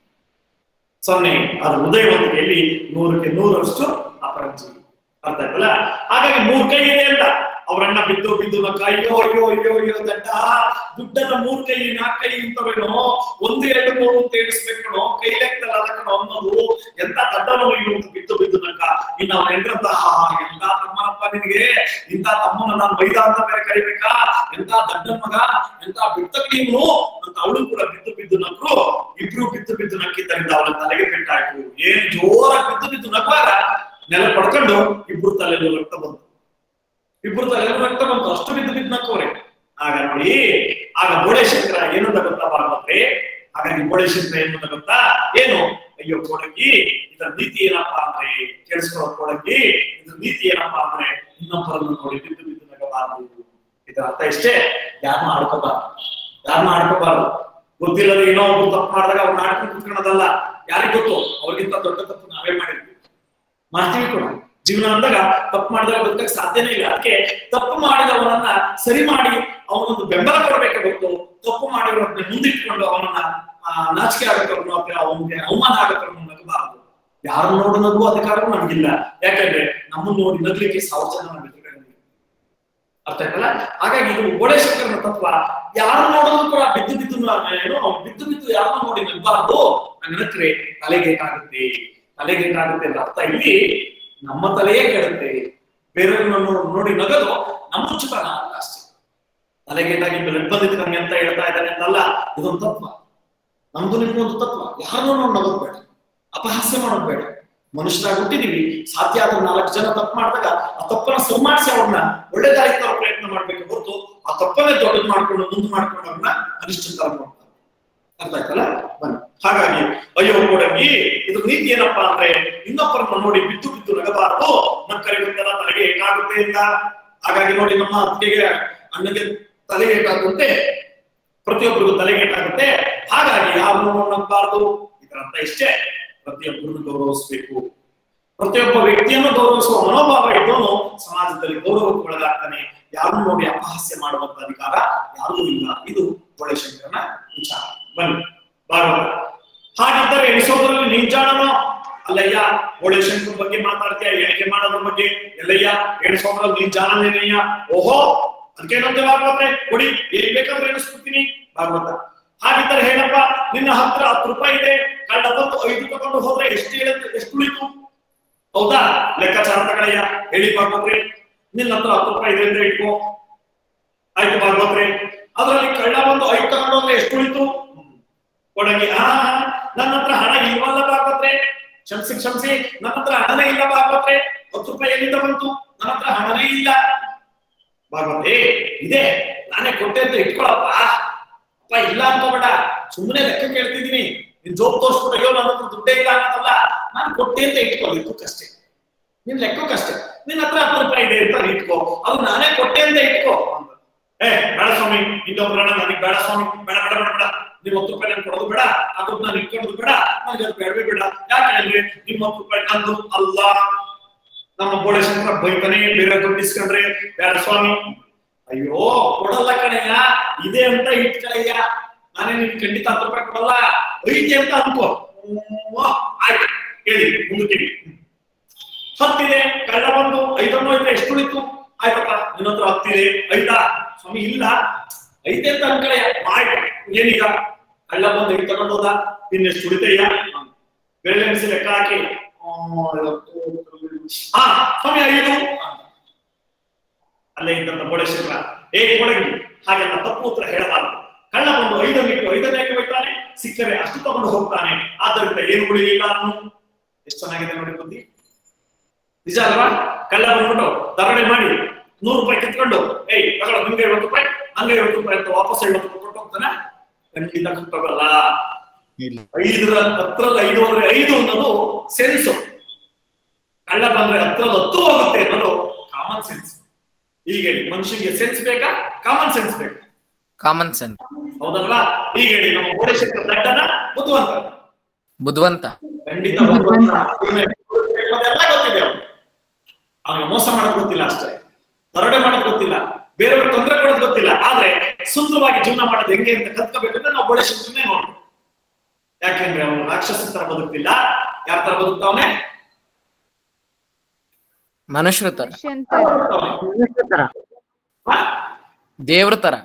S1: ಸೊನ್ನೆ ಅದು ಹೃದಯವಂತಿಕೆಯಲ್ಲಿ ನೂರಕ್ಕೆ ನೂರಷ್ಟು ಅಪರಂಜಿ ಅರ್ಥ ಆಯ್ತಲ್ಲ ಹಾಗಾಗಿ ಮೂರ್ ಕೈ ಇದೆ ಅಂತ ಅವರನ್ನ ಬಿದ್ದು ಬಿದ್ದು ನಕ್ಕ ಅಯ್ಯೋ ಅಯ್ಯೋ ಅಯ್ಯೋ ಅಯ್ಯೋ ದಡ್ಡ ದುಡ್ಡನ್ನ ಮೂರ್ ಕೈ ನಾಲ್ಕು ಕೈ ಇಂತವೇನೋ ಒಂದು ಎರಡು ಮೂರು ಅಂತ ಎಣಿಸ್ಬೇಕಣೋ ಕೈ ಲೆಕ್ಕದಲ್ಲಿ ಅದಕ್ಕಣೋ ಅನ್ನೋದು ಎಂತ ದಡ್ಡನೋ ಇವು ಅಂತ ಬಿದ್ದು ಬಿದ್ದು ನಕ್ಕ ಇನ್ನು ಅವನ ಹೆಂಡ್ರಂತ ಎಂತ ತಮ್ಮನಪ್ಪ ನಿನಗೆ ಇಂತ ತಮ್ಮನ ನಾನು ಬೈದ ಅಂತ ಬೇರೆ ಕರಿಬೇಕಾ ಎಂತ ದಡ್ಡನ್ ಮಗ ಎಂತ ಬಿಡ್ತಕ್ ನೀನು ಅಂತ ಅವಳು ಕೂಡ ಬಿದ್ದು ಬಿದ್ದು ನಕ್ರು ಇಬ್ರು ಬಿದ್ದು ಬಿದ್ದು ನಕ್ಕಿದ್ದರಿಂದ ಅವಳ ತಲೆಗೆ ಪೆಟ್ಟಾಯ್ತು ಏನ್ ಜೋರಾಗಿ ಬಿದ್ದು ಬಿದ್ದು ನಕ್ಕಾರ ನೆಲ ಪಡ್ಕೊಂಡು ಇಬ್ರು ತಲೆಯಲ್ಲಿ ರಕ್ತ ಬಂತು ಇಬ್ರು ತಲೆಯಲ್ಲಿ ರಕ್ತ ಬಂತು ಅಷ್ಟು ಬಿದ್ದು ಬಿದ್ದು ನಕ್ಕವ್ರೆ ಆಗ ನೋಡಿ ಆಗ ಗೋಳೇಶಂಕರ ಏನಂತ ಗೊತ್ತಾ ಬಾರ್ಬತ್ರೆ ಹಾಗಾಗಿ ಗೋಳೇಶಂಕರ ಏನಂತ ಗೊತ್ತಾ ಏನು ಅಯ್ಯೋ ಕೊಡಗಿ ಇದರ ನೀತಿ ಏನಪ್ಪಾ ಅಂದ್ರೆ ಕೇಳಿಸ್ಕೊಳ್ಳೋ ಕೊಡಗಿ ಇದ್ರ ನೀತಿ ಏನಪ್ಪಾ ಅಂದ್ರೆ ಇನ್ನೊಬ್ಬರನ್ನು ನೋಡಿ ಬಿದ್ದು ಬಿದ್ದು ನಗಬಾರದು ಇದರ ಅರ್ಥ ಇಷ್ಟೇ ಯಾರನ್ನ ಆಡ್ಕೋಬಾರ್ದು ಯಾರನ್ನ ಆಡ್ಕೋಬಾರ್ದು ಗೊತ್ತಿಲ್ಲದ ಏನೋ ಒಬ್ರು ತಪ್ಪು ಮಾಡಿದಾಗ ಅವ್ರನ್ನ ಆಡ್ಕೊಂಡು ಕುತ್ಕೊಳ್ಳೋದಲ್ಲ ಯಾರಿಗ್ ಗೊತ್ತು ಅವ್ರಿಗಿಂತ ದೊಡ್ಡ ತಪ್ಪು ನಾವೇ ಮಾಡಿದ್ವಿ ಮಾಡ್ತೀವಿ ಕೂಡ ಜೀವನ ಅಂದಾಗ ತಪ್ಪು ಮಾಡಿದಾಗ ಬದುಕಕ್ಕೆ ಸಾಧ್ಯನೇ ಇಲ್ಲ ಅದಕ್ಕೆ ತಪ್ಪು ಮಾಡಿದವನನ್ನ ಸರಿ ಮಾಡಿ ಅವನೊಂದು ಬೆಂಬಲ ಕೊಡಬೇಕೆ ಹೊರತು ತಪ್ಪು ಮಾಡಿರೋದನ್ನ ಮುಂದಿಟ್ಕೊಂಡು ಅವನನ್ನ ಆ, ನಾಚಿಕೆ ಆಗಕ್ಕನ್ನು ಅಥವಾ ಅವನಿಗೆ ಅವಮಾನ ಆಗಕ್ಕನ್ನು ನಗಬಾರದು ಯಾರು ನೋಡು ನಗುವ ಅಧಿಕಾರವೂ ನಮಗಿಲ್ಲ ಯಾಕಂದ್ರೆ ನಮ್ಮನ್ನು ನೋಡಿ ನಗಲಿಕ್ಕೆ ಸಾವಿರ ಜನ ನಮ್ಮ ಎದುರುಗಡೆ ಅರ್ಥ ಆಯ್ತಲ್ಲ ಹಾಗಾಗಿ ಇದು ಗೋಳೇಶ್ವರನ ತತ್ವ ಯಾರು ನೋಡೋದು ಕೂಡ ಬಿದ್ದು ಬಿದ್ದು ನ- ಏನು ಬಿದ್ದು ಬಿದ್ದು ಯಾರನ್ನ ನೋಡಿ ನಗಬಾರದು ನಗ್ನಕ್ರೆ ತಲೆಗೇಟಾಗುತ್ತೆ ತಲೆಗೇಟಾಗುತ್ತೆ ಅಂತ ಅರ್ಥ ಇಲ್ಲಿ ನಮ್ಮ ತಲೆಯೇ ಕೆಡುತ್ತೆ ಬೇರೆಯವ್ರನ್ನ ನೋ- ನೋಡಿ ನಗದು ನಮ್ಮ ಚುತನ ಅಲ್ಲ ಅಷ್ಟೇ ತಲೆಗೇಟಾಗಿ ಬ್ಲಡ್ ಬಂದಿತ್ತು ನಮ್ಗೆ ಅಂತ ಹೇಳ್ತಾ ಇದ್ದಾನೆ ಅಂತಲ್ಲ ಇದೊಂದು ತತ್ವ ನಮ್ದು ನಿಮ್ಗೊಂದು ತತ್ವ ಯಾರನ್ನೂ ನೋಡಿ ನಗೋದ್ ಬೇಡ ಅಪಹಾಸ್ಯ ಮಾಡೋದ್ ಬೇಡ ಮನುಷ್ಯರಾಗಿ ಹುಟ್ಟಿದೀವಿ ಸಾಧ್ಯ ಆದ್ರೆ ನಾಲ್ಕು ಜನ ತಪ್ಪು ಮಾಡಿದಾಗ ಆ ತಪ್ಪನ್ನ ಸರಿಮಾಡಿಸಿ ಅವ್ರನ್ನ ಒಳ್ಳೆ ದಾರಿ ತರೋ ಪ್ರಯತ್ನ ಮಾಡ್ಬೇಕು ಹೊರತು ಆ ತಪ್ಪನ್ನೇ ದೊಡ್ಡದು ಮಾಡ್ಕೊಂಡು ಮುಂದೆ ಮಾಡ್ಕೊಂಡು ಅವ್ರನ್ನ ಅನಿಷ್ಟ ತರ ಮಾಡ್ತಾರೆ ಅರ್ಥ ಆಯ್ತಲ್ಲ ಬನ್ನಿ ಹಾಗಾಗಿ ಅಯ್ಯೋ ಕೊಡಗಿ ಇದ್ರ ನೀತಿ ಏನಪ್ಪಾ ಅಂದ್ರೆ ಇನ್ನೊಬ್ಬರನ್ನ ನೋಡಿ ಬಿದ್ದು ಬಿದ್ದು ನಗಬಾರದು ನಕ್ಕರೆ ಗೊತ್ತಲ್ಲ ತಲೆಗೆ ಏಟಾಗುತ್ತೆ ಅಂತ ಹಾಗಾಗಿ ನೋಡಿ ನಮ್ಮ ಅತ್ತಿಗೆಗೆ ಅಣ್ಣಗೆ ತಲೆಗೆ ಏಟಾಗುತ್ತೆ ಪ್ರತಿಯೊಬ್ಬರಿಗೂ ತಲೆಗೆ ಏಟಾಗುತ್ತೆ ಹಾಗಾಗಿ ಯಾರನ್ನು ನಗಬಾರದು ಇದರ ಅರ್ಥ ಇಷ್ಟೇ ಪ್ರತಿಯೊಬ್ಬರನ್ನು ಗೌರವಿಸಬೇಕು ಪ್ರತಿಯೊಬ್ಬ ವ್ಯಕ್ತಿಯನ್ನು ಗೌರವಿಸುವ ಮನೋಭಾವ ಇದ್ದವನು ಸಮಾಜದಲ್ಲಿ ಗೌರವಕ್ಕೆ ಒಳಗಾಗ್ತಾನೆ ಯಾರನ್ನು ನೋಡಿ ಅಪಹಾಸ್ಯ ಮಾಡುವಂತ ಅಧಿಕಾರ ಯಾರಿಗೂ ಇಲ್ಲ ಇದು ಗೋಳಶಂಕರನ ವಿಚಾರ ಬನ್ನಿ ಭಾಗವತ ಹಾಗಿದ್ದರೆ ಎಣಿಸೋದ್ರಲ್ಲಿ ನಿಂಜಾಣನೋ ಅಲ್ಲಯ್ಯ ಗೋಳಶಂಕರ ಬಗ್ಗೆ ಮಾತಾಡ್ತೀಯ ಎಣಿಕೆ ಮಾಡೋದ್ರ ಬಗ್ಗೆ ಎಲ್ಲಯ್ಯ ಎಣಿಸೋದ್ರಲ್ಲಿ ನೀನ್ ಜಾಣನೇನಯ್ಯ ಓಹೋ ಅದಕ್ಕೇನಂತೆ ಭಾಗವತ್ರೆ ಕೊಡಿ ಏನ್ ಬೇಕಾದ್ರೆ ಎಣಿಸ್ಬಿಡ್ತೀನಿ ಭಾಗವತ ಹಾಗಿದ್ದರೆ ಹೇಳಪ್ಪ ನಿನ್ನ ಹತ್ರ ಹತ್ತು ರೂಪಾಯಿ ಇದೆ ಕಳ್ಳ ಬಂದು ಐದು ತಗೊಂಡು ಹೋದ್ರೆ ಎಷ್ಟು ಹೇಳುತ್ತೆ ಎಷ್ಟು ಉಳಿತು ಹೌದಾ ಲೆಕ್ಕಾಚಾರ ತಗೊಳ್ಳಯ್ಯ ಹೇಳಿ ಭಾಗವತ್ರೆ ನಿನ್ನ ಹತ್ರ ಹತ್ತು ರೂಪಾಯಿ ಇದೆ ಅಂತ ಇಟ್ಕೋ ಆಯ್ತು ಭಾಗವತ್ರೆ ಅದರಲ್ಲಿ ಕಳ್ಳ ಬಂದು ಐದು ತಗೊಂಡು ಹೋದ್ರೆ ಎಷ್ಟು ಉಳಿತು ಕೊಡಗಿ ಹಾ ನನ್ನ ಹತ್ರ ಹಣ ಇಲ್ವಲ್ಲ ಭಾಗವತ್ರೆ ಕ್ಷಮಿಸಿ ಕ್ಷಮಿಸಿ ನನ್ನ ಹತ್ರ ಹಣನೇ ಇಲ್ಲ ಭಾಗವತ್ರೆ ಹತ್ತು ರೂಪಾಯಿ ಎಲ್ಲಿಂದ ಬಂತು ನನ್ನ ಹತ್ರ ಹಣನೇ ಇಲ್ಲ ಭಾಗವತೆ ಇದೆ ನಾನೇ ಕೊಟ್ಟೆ ಅಂತ ಇಟ್ಕೊಳಪ್ಪ ಅಪ್ಪ ಇಲ್ಲ ಅನ್ಕೋಬೇಡ ಸುಮ್ಮನೆ ಲೆಕ್ಕ ಕೇಳ್ತಿದೀನಿ ನಿನ್ ಜೋಬ್ ತೋರ್ಸ್ಬಿಟ್ಟು ಅಯ್ಯೋ ನನ್ನ ಹತ್ರ ದುಡ್ಡೇ ಇಲ್ಲ ಅನ್ನೋದಲ್ಲ ನಾನು ಕೊಟ್ಟೆ ಅಂತ ಇಟ್ಕೋ ಲೆಕ್ಕಕ್ಕಷ್ಟೇ ನಿನ್ ಲೆಕ್ಕಕ್ಕಷ್ಟೇ ನಿನ್ನ ಹತ್ರ ಹತ್ತು ರೂಪಾಯಿ ಇದೆ ಅಂತ ಇಟ್ಕೋ ಅದು ನಾನೇ ಕೊಟ್ಟೆ ಅಂತ ಇಟ್ಕೋ ಅಂತ. ಏ ಬೇಡ ಸ್ವಾಮಿ ಇನ್ನೊಬ್ರು ಹಣ ನನಗೆ ಬೇಡ ಸ್ವಾಮಿ ಬೇಡ ಬೇಡ ಬೇಡ ಬೇಡ ನಿಮ್ ಹತ್ತು ರೂಪಾಯಿ ನನ್ಗೆ ಕೊಡೋದು ಬೇಡ ಅದು ನಾನು ಇಟ್ಕೊಳ್ಳೋದು ಬೇಡ ನನಗೆ ಅದು ಬೇಡವೇ ಬೇಡ ಯಾಕೆ ಅಂದ್ರೆ ನಿಮ್ಮ ಹತ್ತು ರೂಪಾಯಿ ನಂದು ಅಲ್ಲ ನಮ್ಮ ಗೋಳೇಶ್ವರ ಬೈತಾನೆ ಬೇರೆ ದುಡ್ಡು ಇಸ್ಕೊಂಡ್ರೆ ಬೇಡ ಸ್ವಾಮಿ ಅಯ್ಯೋ ಕೊಡಲ್ಲ ಕಣಯ್ಯ ಇದೆ ಅಂತ ಇಟ್ಕಳಯ್ಯ ನಾನೇ ನಿಮ್ಗೆ ಖಂಡಿತ ಹತ್ತು ರೂಪಾಯಿ ಕೊಡಲ್ಲ ಐತಿ ಅಂತ ಅನ್ಕೋ ಹ್ಮ್, ಆಯ್ತು ಹೇಳಿ ಮುಂದಕ್ಕೆ ಹತ್ತಿದೆ ಕಳ್ಳ ಬಂದು ಐದನ್ನು ಐತೆ ಎಷ್ಟು ಉಳಿತು ಆಯ್ತಪ್ಪ ನಿನ್ನ ಹತ್ರ ಹತ್ತಿದೆ ಐತಾ ಸ್ವಾಮಿ ಇಲ್ಲ ಐತೆ ಅಂತ ಅನ್ಕಡೆ ಆಯ್ತು ಏನೀಗ ಕಳ್ಳ ಬಂದು ಐದು ತಗೊಂಡು ಹೋದ ಇನ್ನೆಷ್ಟು ಉಳಿತಯ್ಯ ಬೆಳೆ ಮಿಸಿ ಲೆಕ್ಕ ಹಾಕಿ ಆ, ಐವತ್ತು, ಹಾ ಸ್ವಾಮಿ ಐದು ಅಂತ. ಅಲ್ಲೇ ಇದ್ದಂತ ಬೋಡೇಶ್ವರ ಏ ಕೊಡಗಿ ಹಾಗೆಲ್ಲ ತಪ್ಪು ಉತ್ತರ ಹೇಳಬಾರದು ಕಳ್ಳ ಬಂದು ಐದನ್ನು ಇಟ್ಟು ಐದನೇ ಹೋಗ್ತಾನೆ ಸಿಕ್ಕರೆ ಅಷ್ಟು ತಗೊಂಡು ಹೋಗ್ತಾನೆ ಆದ್ದರಿಂದ ಏನು ಉಳಿಲಿಲ್ಲ ಅವನು ಎಷ್ಟು ಚೆನ್ನಾಗಿದೆ ನೋಡಿ ಬುದ್ಧಿ ನಿಜ ಅಲ್ವಾ ಕಳ್ಳ ಬಂದ್ಬಿಟ್ಟು ದರೋಡೆ ಮಾಡಿ ನೂರು ರೂಪಾಯಿ ಕಿತ್ಕೊಂಡು ಏಯ್ ತಗೊಳ್ಳೋ ನಿಮ್ಗೆ ಐವತ್ತು ರೂಪಾಯಿ ಹಂಗೆ ಐವತ್ತು ರೂಪಾಯಿ ಅಂತ ವಾಪಸ್ ಐವತ್ತು ರೂಪಾಯಿ ಕೊಟ್ಟು ಹೋಗ್ತಾನೆ ಖಂಡಿತ ಕೊಟ್ಟೋಗಲ್ಲ ಐದರ ಹತ್ರದ ಐದು ಅಂದ್ರೆ ಐದು ಅನ್ನೋದು ಸೆನ್ಸ್ ಕಳ್ಳ ಬಂದ್ರೆ ಹತ್ರದ ಹತ್ತು ಹೋಗುತ್ತೆ ಅನ್ನೋದು ಕಾಮನ್ ಸೆನ್ಸ್ ಈಗ ಹೇಳಿ ಮನುಷ್ಯನಿಗೆ ಸೆನ್ಸ್ ಬೇಕಾ ಕಾಮನ್ ಸೆನ್ಸ್ ಬೇಕಾ
S4: ಕಾಮನ್ ಸೆನ್ಸ್
S1: ಹೌದಲ್ವಾ ಈಗ ಹೇಳಿ ನಮ್ಮ ಬೋಡೇಶ್ವರ ದಡ್ಡನ ಬುದ್ಧಿವಂತ
S4: ಬುದ್ಧಿವಂತ
S1: ಖಂಡಿತ ಬುದ್ಧಿವಂತ ಅದೆಲ್ಲ ಗೊತ್ತಿದೆ ಅವನು ಅವನಿಗೆ ಮೋಸ ಮಾಡೋದು ಗೊತ್ತಿಲ್ಲ ಅಷ್ಟೇ ದರೋಡೆ ಮಾಡೋದು ಗೊತ್ತಿಲ್ಲ ಬೇರೆಯವ್ರಿಗೆ ತೊಂದರೆ ಕೊಡೋದು ಗೊತ್ತಿಲ್ಲ ಆದ್ರೆ ಸುಂದರವಾಗಿ ಜೀವನ ಮಾಡೋದು ಹೆಂಗೆ ಅಂತ ಕಲ್ತ್ಕೋಬೇಕಂದ್ರೆ ನಾವು ಬೋಡೇಶ್ವರನೇ ನೋಡು ಯಾಕೆಂದ್ರೆ ಅವನು ರಾಕ್ಷಸ ತರ ಬದುಕ್ತಿಲ್ಲ ಯಾರ ತರ ಬದುಕ್ತಾವನೆ
S4: ಮನುಷ್ಯರ ತರ
S2: ದುಷ್ಯಂತರ
S4: ದೇವ್ರ ತರ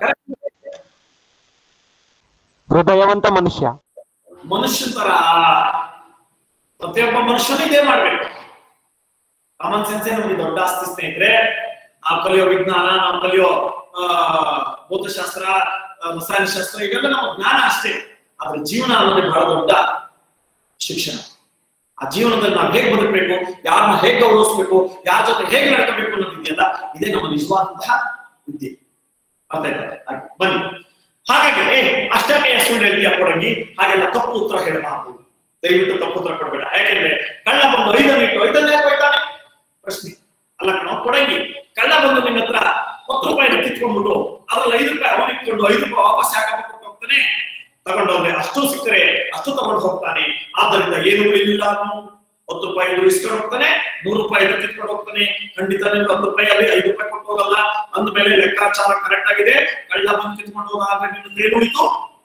S5: ಹೃದಯವಂತ ಮನುಷ್ಯ
S1: ಮನುಷ್ಯ ತರ ಪ್ರತಿಯೊಬ್ಬ ಮನುಷ್ಯನು ಇದೇ ಮಾಡ್ಬೇಕು ಕಾಮನ್ ಸೆನ್ಸ್ ನಮ್ಗೆ ದೊಡ್ಡ ಆಸ್ತಿ ಸ್ನೇಹಿತರೆ ನಾವು ಕಲಿಯೋ ವಿಜ್ಞಾನ ನಾವು ಕಲಿಯೋ ಆ ಭೌತಶಾಸ್ತ್ರ ಆ, ರಸಾಯನಶಾಸ್ತ್ರ ಇವೆಲ್ಲ ನಮ್ಮ ಜ್ಞಾನ ಅಷ್ಟೇ ಆದ್ರೆ ಜೀವನ ಅನ್ನೋದೇ ಬಹಳ ದೊಡ್ಡ ಶಿಕ್ಷಣ ಆ ಜೀವನದಲ್ಲಿ ನಾವು ಹೇಗೆ ಬದುಕಬೇಕು ಯಾರನ್ನ ಹೇಗೆ ಗೌರವಿಸ್ಬೇಕು ಯಾರ ಜೊತೆ ಹೇಗೆ ನಡ್ಕೋಬೇಕು ಅನ್ನೋದಿದೆಯಲ್ಲ ಇದೇ ನಮ್ಮ ನಿಜವಾದಂತಹ ವಿದ್ಯೆ ಅರ್ಥ ಆಯ್ತಾ? ಹಾಗೆ, ಬನ್ನಿ ಹಾಗಾಗಿ ಅಷ್ಟಕ್ಕೆ ಸುಳ್ಳು ಎಲ್ಲಿಯ ಕೊಡಗಿ ಹಾಗೆಲ್ಲ ತಪ್ಪು ಉತ್ತರ ಹೇಳಬಾರದು ದಯವಿಟ್ಟು ತಪ್ಪು ಉತ್ತರ ಕೊಡಬೇಡ ಯಾಕೆಂದ್ರೆ ಕಳ್ಳ ಬಂದು ಐದನ್ನು ಇಟ್ಟು ಐದನ್ನೇ ಕೊಯ್ತಾನೆ ಪ್ರಶ್ನೆ ಅಲ್ಲ ಕಣೋ ಕೊಡಂಗಿ ಕಳ್ಳ ಬಂದು ನಿನ್ನ ಹತ್ರ ಹತ್ತು ರೂಪಾಯಿ ಕಿತ್ಕೊಂಡ್ಬಿಟ್ಟು ಅದ್ರಲ್ಲಿ ಐದು ರೂಪಾಯಿ ಅವನಿಗೆ ಇಟ್ಕೊಂಡು ಐದು ರೂಪಾಯಿ ವಾಪಸ್ ಯಾಕಪ್ಪ ಕೊಟ್ಟು ಹೋಗ್ತಾನೆ ತಗೊಂಡು ಹೋದ್ರೆ ಅಷ್ಟು ಸಿಕ್ಕರೆ ಅಷ್ಟು ತಗೊಂಡು ಹೋಗ್ತಾನೆ ಆದ್ದರಿಂದ ಏನು ಉಳಿಲಿಲ್ಲ ಅವನು ಹತ್ತು ರೂಪಾಯಿ ಇಸ್ಕೊಂಡು ಹೋಗ್ತಾನೆ ನೂರು ರೂಪಾಯಿ ಇದು ಕಿತ್ಕೊಂಡು ಹೋಗ್ತಾನೆ ಖಂಡಿತ ನಿಮ್ಗೆ ಹತ್ತು ರೂಪಾಯಿ ಅಲ್ಲಿ ಐದು ರೂಪಾಯಿ ಕೊಟ್ಟು ಹೋಗಲ್ಲ ಅಂದ್ಮೇಲೆ ಲೆಕ್ಕಾಚಾರ ಕರೆಕ್ಟ್ ಆಗಿದೆ ಕಳ್ಳ ಬಂದು ಕಿತ್ಕೊಂಡು ಹೋದಾಗ ನಿಮ್ದು ಏನು ಉಳಿತು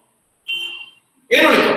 S1: ಏನು ಉಳಿತು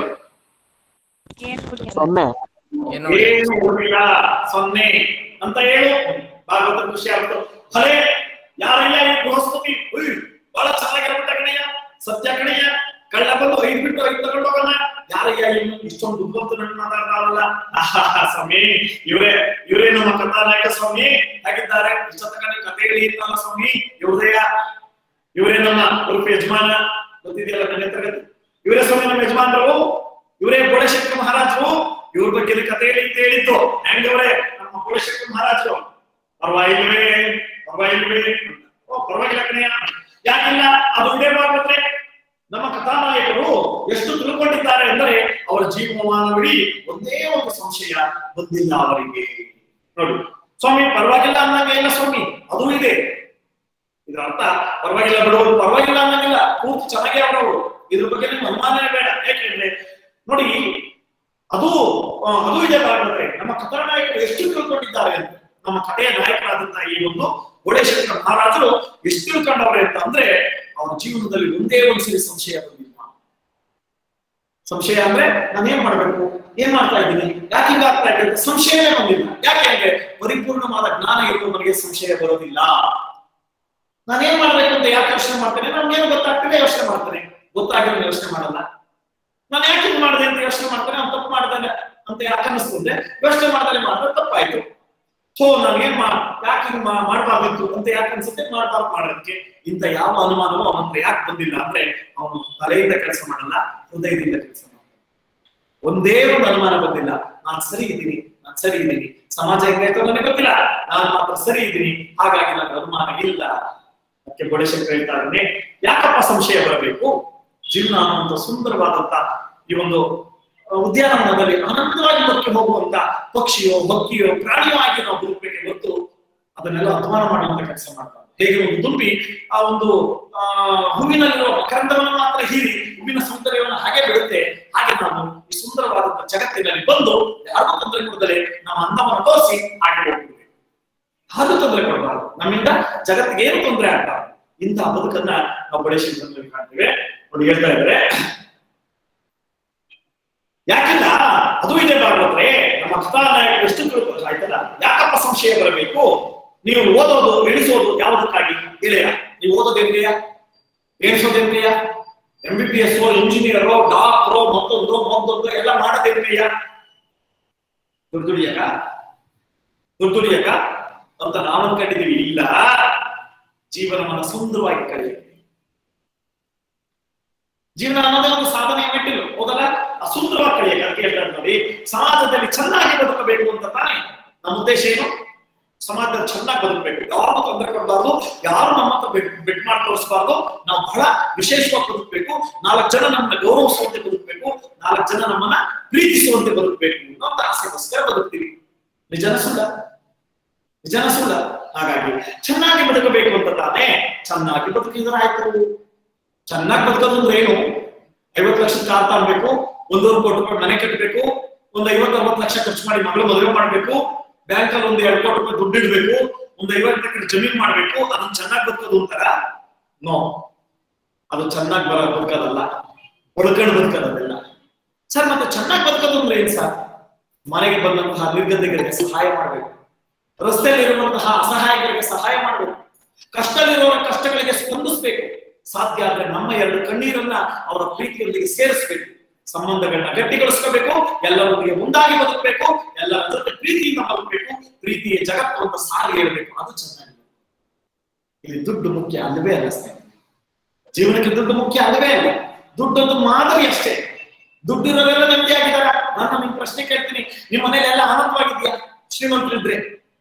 S2: ಏನ್ ಉಳಿಯಲ್ಲ.
S5: ಸೊನ್ನೆ
S4: ಏನು
S1: ಏನು ಉಳಿಲ್ಲ ಸೊನ್ನೆ ಅಂತ ಹೇಳು ಭಾಗವತ ಖುಷಿ ಆಗ್ತು ಭಲೆ ಯಾರಯ್ಯ ಈ ಬೃಹಸ್ಪತಿ ಉಯ್, ಬಹಳ ಚೆನ್ನಾಗಿರ್ಬಿಟ್ಟ ಕಣಯ್ಯ ಸತ್ಯ ಕಣಯ್ಯ ಕಳ್ಳ ಬಂದು ಐದು ಬಿಟ್ಟು ಐದು ತಗೊಂಡು ಹೋಗೋಣ ಯಾರಯ್ಯ ಇನ್ನು ಇಷ್ಟೊಂದು ಬುದ್ಧಿವಂತ ನನ್ನ ಮಾತಾಡ್ತಾರಲ್ಲ ಆಹಾ ಸ್ವಾಮಿ ಇವರೇ ಇವರೇ ನಮ್ಮ ಕಥಾನಾಯಕ ಸ್ವಾಮಿ ಆಗಿದ್ದಾರೆ ಇಷ್ಟೊತ್ತಕ ನೀವು ಕಥೆ ಹೇಳಿ ಇತ್ತಲ್ಲ ಸ್ವಾಮಿ ಇವ್ರದಯ್ಯ ಇವರೇ ನಮ್ಮ ಉಡುಪಿ ಯಜಮಾನ ಗೊತ್ತಿದೆಯಲ್ಲ ನನ್ನ ತರಗತಿ ಇವರೇ ಸ್ವಾಮಿ ನಮ್ಮ ಯಜಮಾನರು ಇವರೇ ಬೋಳಶಂಕರ ಮಹಾರಾಜರು ಇವ್ರ ಬಗ್ಗೆ ಇಲ್ಲಿ ಕಥೆ ಹೇಳಿ ಅಂತ ಹೇಳಿದ್ದು ಹೆಂಗವ್ರೆ ನಮ್ಮ ಬೋಳಶಂಕರ ಮಹಾರಾಜರು ಪರವಾಗಿಲ್ವೇ ಪರವಾಗಿಲ್ವೇ ಓ ಪರವಾಗಿಲ್ಲ ಕಣಯ್ಯ ಯಾಕಿಲ್ಲ ಅದು ಇದೇ ಮಾಡ್ಬಿಟ್ರೆ ನಮ್ಮ ಕಥಾನಾಯಕರು ಎಷ್ಟು ತಿಳ್ಕೊಂಡಿದ್ದಾರೆ ಅಂದರೆ ಅವರ ಜೀವಮಾನವಿಡೀ ಒಂದೇ ಒಂದು ಸಂಶಯ ಬಂದಿಲ್ಲ ಅವರಿಗೆ ನೋಡಿ ಸ್ವಾಮಿ ಪರವಾಗಿಲ್ಲ ಅನ್ನಂಗೆ ಇಲ್ಲ ಸ್ವಾಮಿ ಅದು ಇದೆ ಇದರ ಅರ್ಥ ಪರವಾಗಿಲ್ಲ ಬಿಡೋರು ಪರವಾಗಿಲ್ಲ ಅನ್ನಂಗಿಲ್ಲ ಪೂರ್ತಿ ಚೆನ್ನಾಗೇ ಅವರವರು ಇದ್ರ ಬಗ್ಗೆ ನಿಮ್ಗೆ ಅನುಮಾನನೇ ಬೇಡ ಯಾಕೆಂದ್ರೆ ನೋಡಿ ಅದು ಆ, ಅದು ಇದೆ ಮಾಡಿದ್ರೆ ನಮ್ಮ ಕಥಾನಾಯಕರು ಎಷ್ಟು ತಿಳ್ಕೊಂಡಿದ್ದಾರೆ ಅಂತ ನಮ್ಮ ಕಥೆಯ ನಾಯಕರಾದಂತಹ ಈ ಒಂದು ಗೋಳೇಶ್ವರ ಮಹಾರಾಜರು ಎಷ್ಟು ತಿಳ್ಕೊಂಡವ್ರೆ ಅಂತ ಅಂದ್ರೆ ಅವ್ರ ಜೀವನದಲ್ಲಿ ಒಂದೇ ಒಂದ್ಸರಿ ಸಂಶಯ ಬಂದಿಲ್ಲ ಸಂಶಯ ಅಂದ್ರೆ ನಾನು ಏನ್ ಮಾಡ್ಬೇಕು ಏನ್ ಮಾಡ್ತಾ ಇದ್ದೀನಿ ಯಾಕೆ ಹಿಂಗ ಆಗ್ತಾ ಇದೆ ಅಂತ ಸಂಶಯವೇ ಬಂದಿಲ್ಲ ಯಾಕೆ ಅಂದ್ರೆ ಪರಿಪೂರ್ಣವಾದ ಜ್ಞಾನ ಇರುವವನಿಗೆ ಸಂಶಯ ಬರೋದಿಲ್ಲ ನಾನೇನ್ ಮಾಡ್ಬೇಕು ಅಂತ ಯಾಕೆ ಯೋಚನೆ ಮಾಡ್ತೇನೆ ನಮ್ಗೇನು ಗೊತ್ತಾಗ್ತದೆ ಯೋಚನೆ ಮಾಡ್ತೇನೆ ಗೊತ್ತಾಗಿರೋ ಯೋಚನೆ ಮಾಡಲ್ಲ ನಾನು ಯಾಕೆ ಹಿಂಗ್ ಮಾಡಿದೆ ಅಂತ ಯೋಚನೆ ಮಾಡ್ತೇನೆ ಅವ್ನು ತಪ್ಪು ಮಾಡ್ತಾನೆ ಅಂತ ಯಾಕೆ ಅನಿಸ್ತದೆ ಯೋಚನೆ ಮಾಡ್ತಾನೆ ಮಾಡಿದ್ರೆ ತಪ್ಪಾಯ್ತು ಸೊ ನಾನು ಏನ್ ಮಾಡ್ ಯಾಕೆ ಹಿಂಗ್ ಮಾ- ಮಾಡ್ಬಾರ್ದಿತ್ತು ಅಂತ ಯಾಕೆ ಅನ್ಸುತ್ತೆ ಮಾಡ್ಬಾರ್ದು ಮಾಡೋದಕ್ಕೆ ಇಂಥ ಯಾವ ಅನುಮಾನವೂ ಅವನ ಹತ್ರ ಯಾಕೆ ಬಂದಿಲ್ಲ ಅಂದ್ರೆ ಅವನು ತಲೆಯಿಂದ ಕೆಲಸ ಮಾಡಲ್ಲ ಹೃದಯದಿಂದ ಕೆಲಸ ಮಾಡ್ತಾನೆ ಒಂದೇ ಒಂದು ಅನುಮಾನ ಬಂದಿಲ್ಲ ನಾನ್ ಸರಿ ಇದ್ದೀನಿ ನಾನ್ ಸರಿ ಇದ್ದೀನಿ ಸಮಾಜ ಹೆಂಗಾಯ್ತು ನನಗೆ ಗೊತ್ತಿಲ್ಲ ನಾನು ಮಾತ್ರ ಸರಿ ಇದ್ದೀನಿ ಹಾಗಾಗಿ ನನಗೆ ಅನುಮಾನ ಇಲ್ಲ ಅದಕ್ಕೆ ಗೋಡೇಶಂಕರ್ ಹೇಳ್ತಾ ಇದ್ದಾನೆ ಯಾಕಪ್ಪ ಸಂಶಯ ಬರಬೇಕು ಜೀವನ ಅನ್ನುವಂತ ಸುಂದರವಾದಂತ ಈ ಒಂದು ಆ, ಉದ್ಯಾನವನದಲ್ಲಿ ಆನಂದವಾಗಿ ಬದುಕಿ ಹೋಗುವಂತ ಪಕ್ಷಿಯೋ ಹಕ್ಕಿಯೋ ಪ್ರಾಣಿಯೋ ಆಗಿ ನಾವು ಬದುಕಬೇಕೆ ಹೊರತು ಅದನ್ನೆಲ್ಲ ಅಧ್ವಾನ ಮಾಡುವಂತ ಕೆಲಸ ಮಾಡ್ತಾರೆ ಹೇಗೆ ಒಂದು ದುಂಬಿ ಆ ಒಂದು ಆ ಹೂವಿನಲ್ಲಿರುವ ಮಕರಂದವನ್ನು ಮಾತ್ರ ಹೀರಿ ಹೂವಿನ ಸೌಂದರ್ಯವನ್ನು ಹಾಗೆ ಬಿಡುತ್ತೆ ಹಾಗೆ ನಾವು ಈ ಸುಂದರವಾದಂತ ಜಗತ್ತಿನಲ್ಲಿ ಬಂದು ಯಾರಿಗೂ ತೊಂದರೆ ಕೊಡದಲೆ ನಮ್ಮ ಅಂದವನ್ನು ತೋರಿಸಿ ಹಾಗೆ ಹೋಗ್ಬಿಡ್ಬೇಕು ಯಾರು ತೊಂದರೆ ಕೊಡಬಾರದು ನಮ್ಮಿಂದ ಜಗತ್ತಿಗೆ ಏನು ತೊಂದರೆ ಆಗಬಾರದು ಇಂತಹ ಬದುಕನ್ನ ನಾವು ಬಡೇಶ್ವರದಲ್ಲಿ ಕಾಣ್ತೇವೆ ನೋಡಿ ಹೇಳ್ತಾ ಇದ್ದಾರೆ ಯಾಕಿಲ್ಲ ಅದು ಇದೆ ಭಾಗವತ್ರೆ ನಮ್ಮ ಕಥಾನಾಯಕ ಎಷ್ಟು ತಿಳ್ಕೊಳ್ಳೋದು ಆಯ್ತಲ್ಲ ಯಾಕಪ್ಪ ಸಂಶಯ ಬರಬೇಕು ನೀವು ಓದೋದು ಎಣಿಸೋದು ಯಾವುದಕ್ಕಾಗಿ ಗೆಳೆಯ ನೀವು ಓದೋದೇನ್ಗೆಯ ಎಣಿಸೋದೇನ್ಗೆಯ M B B S engineer ಡಾಕ್ಟ್ರೋ ಮತ್ತೊಂದು ಮತ್ತೊಂದು ಎಲ್ಲ ಮಾಡೋದೇನ್ಗೆಯ ದುಡ್ಡು ದುಡಿಯಕ ದುಡ್ಡು ದುಡಿಯಕ ಅಂತ ನಾವು ಅನ್ಕೊಂಡಿದೀವಿ ಇಲ್ಲ ಜೀವನವನ್ನ ಸುಂದರವಾಗಿ ಕಳೆಯುತ್ತೆ ಜೀವನ ಅನ್ನೋದೇ ಒಂದು ಸಾಧನೆಯ ಮೆಟ್ಟಿಲು ಹೌದಲ್ಲ ಆ ಸುಂದರವಾಗಿ ಕಳೆಯಕ್ಕೆ ಅದಕ್ಕೆ ಹೇಳ್ತಾರೆ ನೋಡಿ ಸಮಾಜದಲ್ಲಿ ಚೆನ್ನಾಗಿ ಬದುಕಬೇಕು ಅಂತ ತಾನೇ ನಮ್ಮ ಉದ್ದೇಶ ಏನು ಸಮಾಜದಲ್ಲಿ ಚೆನ್ನಾಗಿ ಬದುಕಬೇಕು ಯಾರು ತೊಂದರೆ ಕೊಡಬಾರ್ದು ಯಾರು ನಮ್ಮ ಹತ್ರ ಬೆಟ್ ಬೆಟ್ ಮಾಡಿ ತೋರಿಸಬಾರ್ದು ನಾವು ಬಹಳ ವಿಶೇಷವಾಗಿ ಬದುಕಬೇಕು ನಾಲ್ಕು ಜನ ನಮ್ಮನ್ನ ಗೌರವಿಸುವಂತೆ ಬದುಕಬೇಕು ನಾಲ್ಕು ಜನ ನಮ್ಮನ್ನ ಪ್ರೀತಿಸುವಂತೆ ಬದುಕಬೇಕು ಅಂತ ಆಸೆಗೋಸ್ಕರ ಬದುಕ್ತೀವಿ ನಿಜನ ಸುಳ್ಳ ನಿಜನ ಸುಳ್ಳ ಹಾಗಾಗಿ ಚೆನ್ನಾಗಿ ಬದುಕಬೇಕು ಅಂತ ತಾನೇ ಚೆನ್ನಾಗಿ ಬದುಕಿದ್ರೆ ಆಯ್ತು ಚೆನ್ನಾಗಿ ಬದುಕೋದು ಅಂದ್ರೆ ಏನು ಐವತ್ತು ಲಕ್ಷ ಕಾರ್ ತಗೊಳ್ಬೇಕು ಒಂದೂವರೆ ಕೋಟಿ ರೂಪಾಯಿ ಮನೆ ಕಟ್ಟಬೇಕು ಒಂದ್ ಐವತ್ತು ಅರವತ್ತು ಲಕ್ಷ ಖರ್ಚು ಮಾಡಿ ಮಗಳು ಮದುವೆ ಮಾಡ್ಬೇಕು ಬ್ಯಾಂಕ್ ಅಲ್ಲಿ ಒಂದ್ ಎರಡು ಕೋಟಿ ರೂಪಾಯಿ ದುಡ್ಡು ಇಡ್ಬೇಕು ಒಂದ್ ಐವತ್ತು ಎಕರೆ ಜಮೀನ್ ಮಾಡ್ಬೇಕು ಅದನ್ನ ಚೆನ್ನಾಗಿ ಬದುಕೋದು ಅಂತಾರ ನೋ ಅದು ಚೆನ್ನಾಗಿ ಬರ ಬದುಕೋದಲ್ಲ ಒಳ್ಕೊಂಡು ಬದುಕೋದಲ್ಲ ಸರ್ ಮತ್ತೆ ಚೆನ್ನಾಗಿ ಬದುಕೋದು ಅಂದ್ರೆ ಏನ್ ಸರ್ ಮನೆಗೆ ಬಂದಂತಹ ನಿರ್ಗತಿಗಳಿಗೆ ಸಹಾಯ ಮಾಡ್ಬೇಕು ರಸ್ತೆಯಲ್ಲಿ ಇರುವಂತಹ ಅಸಹಾಯಕರಿಗೆ ಸಹಾಯ ಮಾಡಬೇಕು ಕಷ್ಟದಲ್ಲಿರುವ ಕಷ್ಟಗಳಿಗೆ ಸ್ಪಂದಿಸ್ಬೇಕು ಸಾಧ್ಯ ಆದ್ರೆ ನಮ್ಮ ಎರಡು ಕಣ್ಣೀರನ್ನ ಅವರ ಪ್ರೀತಿಯೊಂದಿಗೆ ಸೇರಿಸ್ಬೇಕು ಸಂಬಂಧಗಳನ್ನ ಗಟ್ಟಿಗೊಳಿಸ್ಕೋಬೇಕು ಎಲ್ಲರೊಂದಿಗೆ ಮುಂದಾಗಿ ಬದುಕಬೇಕು ಎಲ್ಲರ ಜೊತೆ ಪ್ರೀತಿಯಿಂದ ಬದುಕಬೇಕು ಪ್ರೀತಿಯ ಜಗತ್ತು ಅಂತ ಸಾರಿ ಹೇಳ್ಬೇಕು ಅದು ಚೆನ್ನಾಗಿ ಇಲ್ಲಿ ದುಡ್ಡು ಮುಖ್ಯ ಅಲ್ಲವೇ ಅಲ್ಲ ಸ್ನೇಹಿತರೆ ಜೀವನಕ್ಕೆ ದುಡ್ಡು ಮುಖ್ಯ ಅಲ್ಲವೇ ಅಲ್ಲ ದುಡ್ಡೊಂದು ಮಾದರಿ ಅಷ್ಟೇ ದುಡ್ಡಿರೋರೆಲ್ಲ ನೆಮ್ಮದಿ ಆಗಿದಾರ ನಾನು ನಿಮ್ ಪ್ರಶ್ನೆ ಕೇಳ್ತೀನಿ ನಿಮ್ ಮನೇಲಿ ಎಲ್ಲ ಆನಂದವಾಗಿದ್ಯಾ ಶ್ರೀಮಂತರಿದ್ರೆ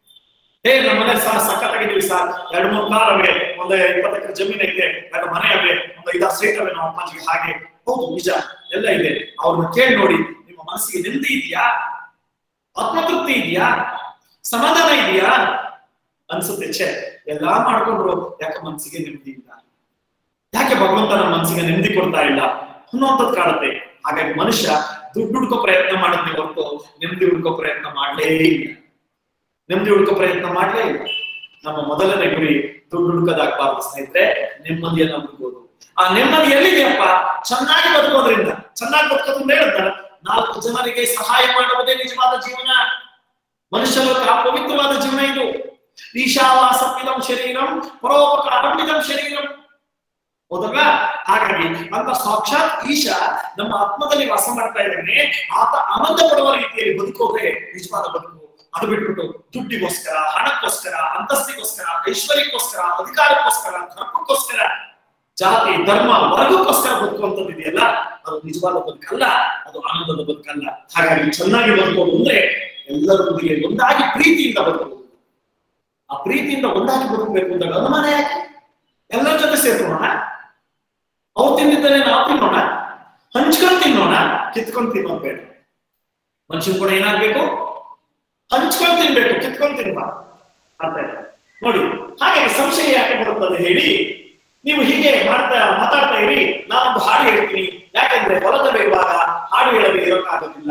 S1: ಏ ನಮ್ಮ ಮನೆ ಸಹ ಸಖತ್ತಾಗಿದ್ದೀವಿ ಸರ್ ಎರಡು ಮೂರು ಕಾರ್ ಅವೆ ಒಂದು ಇಪ್ಪತ್ತು ಎಕರೆ ಜಮೀನ್ ಐತೆ ಎರಡು ಮನೆ ಅವೆ ಒಂದು ಐದಾರು ಸೀಟ್ ಅವೆ ನಮ್ಮ ಅಪ್ಪಾಜಿಗೆ ಹಾಗೆ ಹೌದು ನಿಜ ಎಲ್ಲ ಇದೆ ಅವ್ರನ್ನ ಕೇಳಿ ನೋಡಿ ನಿಮ್ಮ ಮನಸ್ಸಿಗೆ ನೆಮ್ಮದಿ ಇದೆಯಾ ಆತ್ಮತೃಪ್ತಿ ಇದೆಯಾ ಸಮಾಧಾನ ಇದೆಯಾ ಅನ್ಸುತ್ತೆ ಛೇ ಎಲ್ಲಾ ಮಾಡ್ಕೊಂಡ್ರು ಯಾಕೆ ಮನಸ್ಸಿಗೆ ನೆಮ್ಮದಿ ಇಲ್ಲ ಯಾಕೆ ಭಗವಂತ ನಮ್ಮ ಮನಸ್ಸಿಗೆ ನೆಮ್ಮದಿ ಕೊಡ್ತಾ ಇಲ್ಲ ಅನ್ನುವಂಥದ್ದು ಕಾಡುತ್ತೆ ಹಾಗಾಗಿ ಮನುಷ್ಯ ದುಡ್ಡು ಹುಡ್ಕೋ ಪ್ರಯತ್ನ ಮಾಡುತ್ತೆ ಹೊರತು ನೆಮ್ಮದಿ ಹುಡ್ಕೋ ಪ್ರಯತ್ನ ಮಾಡಲೇ ಇಲ್ಲ ನೆಮ್ಮದಿ ಹುಡ್ಕೋ ಪ್ರಯತ್ನ ಮಾಡಲೇ ಇಲ್ಲ ನಮ್ಮ ಮೊದಲನೇ ಗುರಿ ದುಡ್ಡು ಹುಡ್ಕೋದಾಗಬಾರ್ದು ಸ್ನೇಹಿತರೆ ನೆಮ್ಮದಿಯನ್ನ ಹುಡುಕೋದು ಆ ನೆಮ್ಮದಿ ಎಲ್ಲಿದೆಯಪ್ಪ ಚೆನ್ನಾಗಿ ಬದುಕೋದ್ರಿಂದ ಚೆನ್ನಾಗಿ ಬದುಕೋದ್ರಿಂದ ಹೇಳ್ತಾರೆ ನಾಲ್ಕು ಜನರಿಗೆ ಸಹಾಯ ಮಾಡುವುದೇ ನಿಜವಾದ ಜೀವನ ಮನುಷ್ಯರ ಪವಿತ್ರವಾದ ಜೀವನ ಇದು ಈಶಾವಾಸಮಿದಂ ಶರೀರಂ ಪರೋಪಕಾರಮಿದಂ ಶರೀರಂ ಹೌದಲ್ವಾ ಹಾಗಾಗಿ ಅಂತ ಸಾಕ್ಷಾತ್ ಈಶ ನಮ್ಮ ಆತ್ಮದಲ್ಲಿ ವಾಸ ಮಾಡ್ತಾ ಇದ್ದಾನೆ ಆತ ಆನಂದ ಪಡುವ ರೀತಿಯಲ್ಲಿ ಬದುಕೋದೇ ನಿಜವಾದ ಬದುಕು ಅದು ಬಿಟ್ಬಿಟ್ಟು ದುಡ್ಡಿಗೋಸ್ಕರ ಹಣಕ್ಕೋಸ್ಕರ ಅಂತಸ್ತಿಗೋಸ್ಕರ ಐಶ್ವರ್ಯಕ್ಕೋಸ್ಕರ ಅಧಿಕಾರಕ್ಕೋಸ್ಕರ ಧರ್ಮಕ್ಕೋಸ್ಕರ ಜಾತಿ ಧರ್ಮ ವರ್ಗಕ್ಕೋಸ್ಕರ ಬದುಕುವಂಥದ್ದು ಇದೆಯಲ್ಲ ಅದು ನಿಜವಾದ ಬದುಕಲ್ಲ ಅದು ಆನಂದದ ಬದುಕಲ್ಲ ಹಾಗಾಗಿ ಚೆನ್ನಾಗಿ ಬದುಕೋದು ಅಂದ್ರೆ ಎಲ್ಲರೊಂದಿಗೆ ಒಂದಾಗಿ ಪ್ರೀತಿಯಿಂದ ಬದುಕೋದು ಆ ಪ್ರೀತಿಯಿಂದ ಒಂದಾಗಿ ಬದುಕಬೇಕು ಅಂದಾಗ ಅನುಮಾನ ಯಾಕೆ ಎಲ್ಲರ ಜೊತೆ ಸೇರ್ಕೊಳ್ಳೋಣ ಅವ್ರು ತಿಂದಿದ್ದಾನೆ ನಾವು ತಿನ್ನೋಣ ಹಂಚ್ಕೊಂಡ್ ತಿನ್ನೋಣ ಕಿತ್ಕೊಂಡ್ ತಿನ್ನೋದು ಬೇಡ ಮನುಷ್ಯನ್ ಕೂಡ ಏನಾಗ್ಬೇಕು ಹಂಚ್ಕೊಂಡ್ ತಿನ್ಬೇಕು ಕಿತ್ಕೊಂಡ್ ತಿನ್ಬಾರ್ದು ಅರ್ಥ ಆಯ್ತಾ? ನೋಡಿ ಹಾಗೆ ಸಂಶಯ ಯಾಕೆ ಬರುತ್ತದೆ ಹೇಳಿ ನೀವು ಹೀಗೆ ಮಾಡ್ತಾ ಮಾತಾಡ್ತಾ ಇರಿ ನಾನೊಂದು ಹಾಡು ಹೇಳ್ತೀನಿ ಯಾಕೆಂದ್ರೆ ಹೊಲದಲ್ಲಿರುವಾಗ ಹಾಡು ಹೇಳದೆ ಇರೋಕ್ಕಾಗೋದಿಲ್ಲ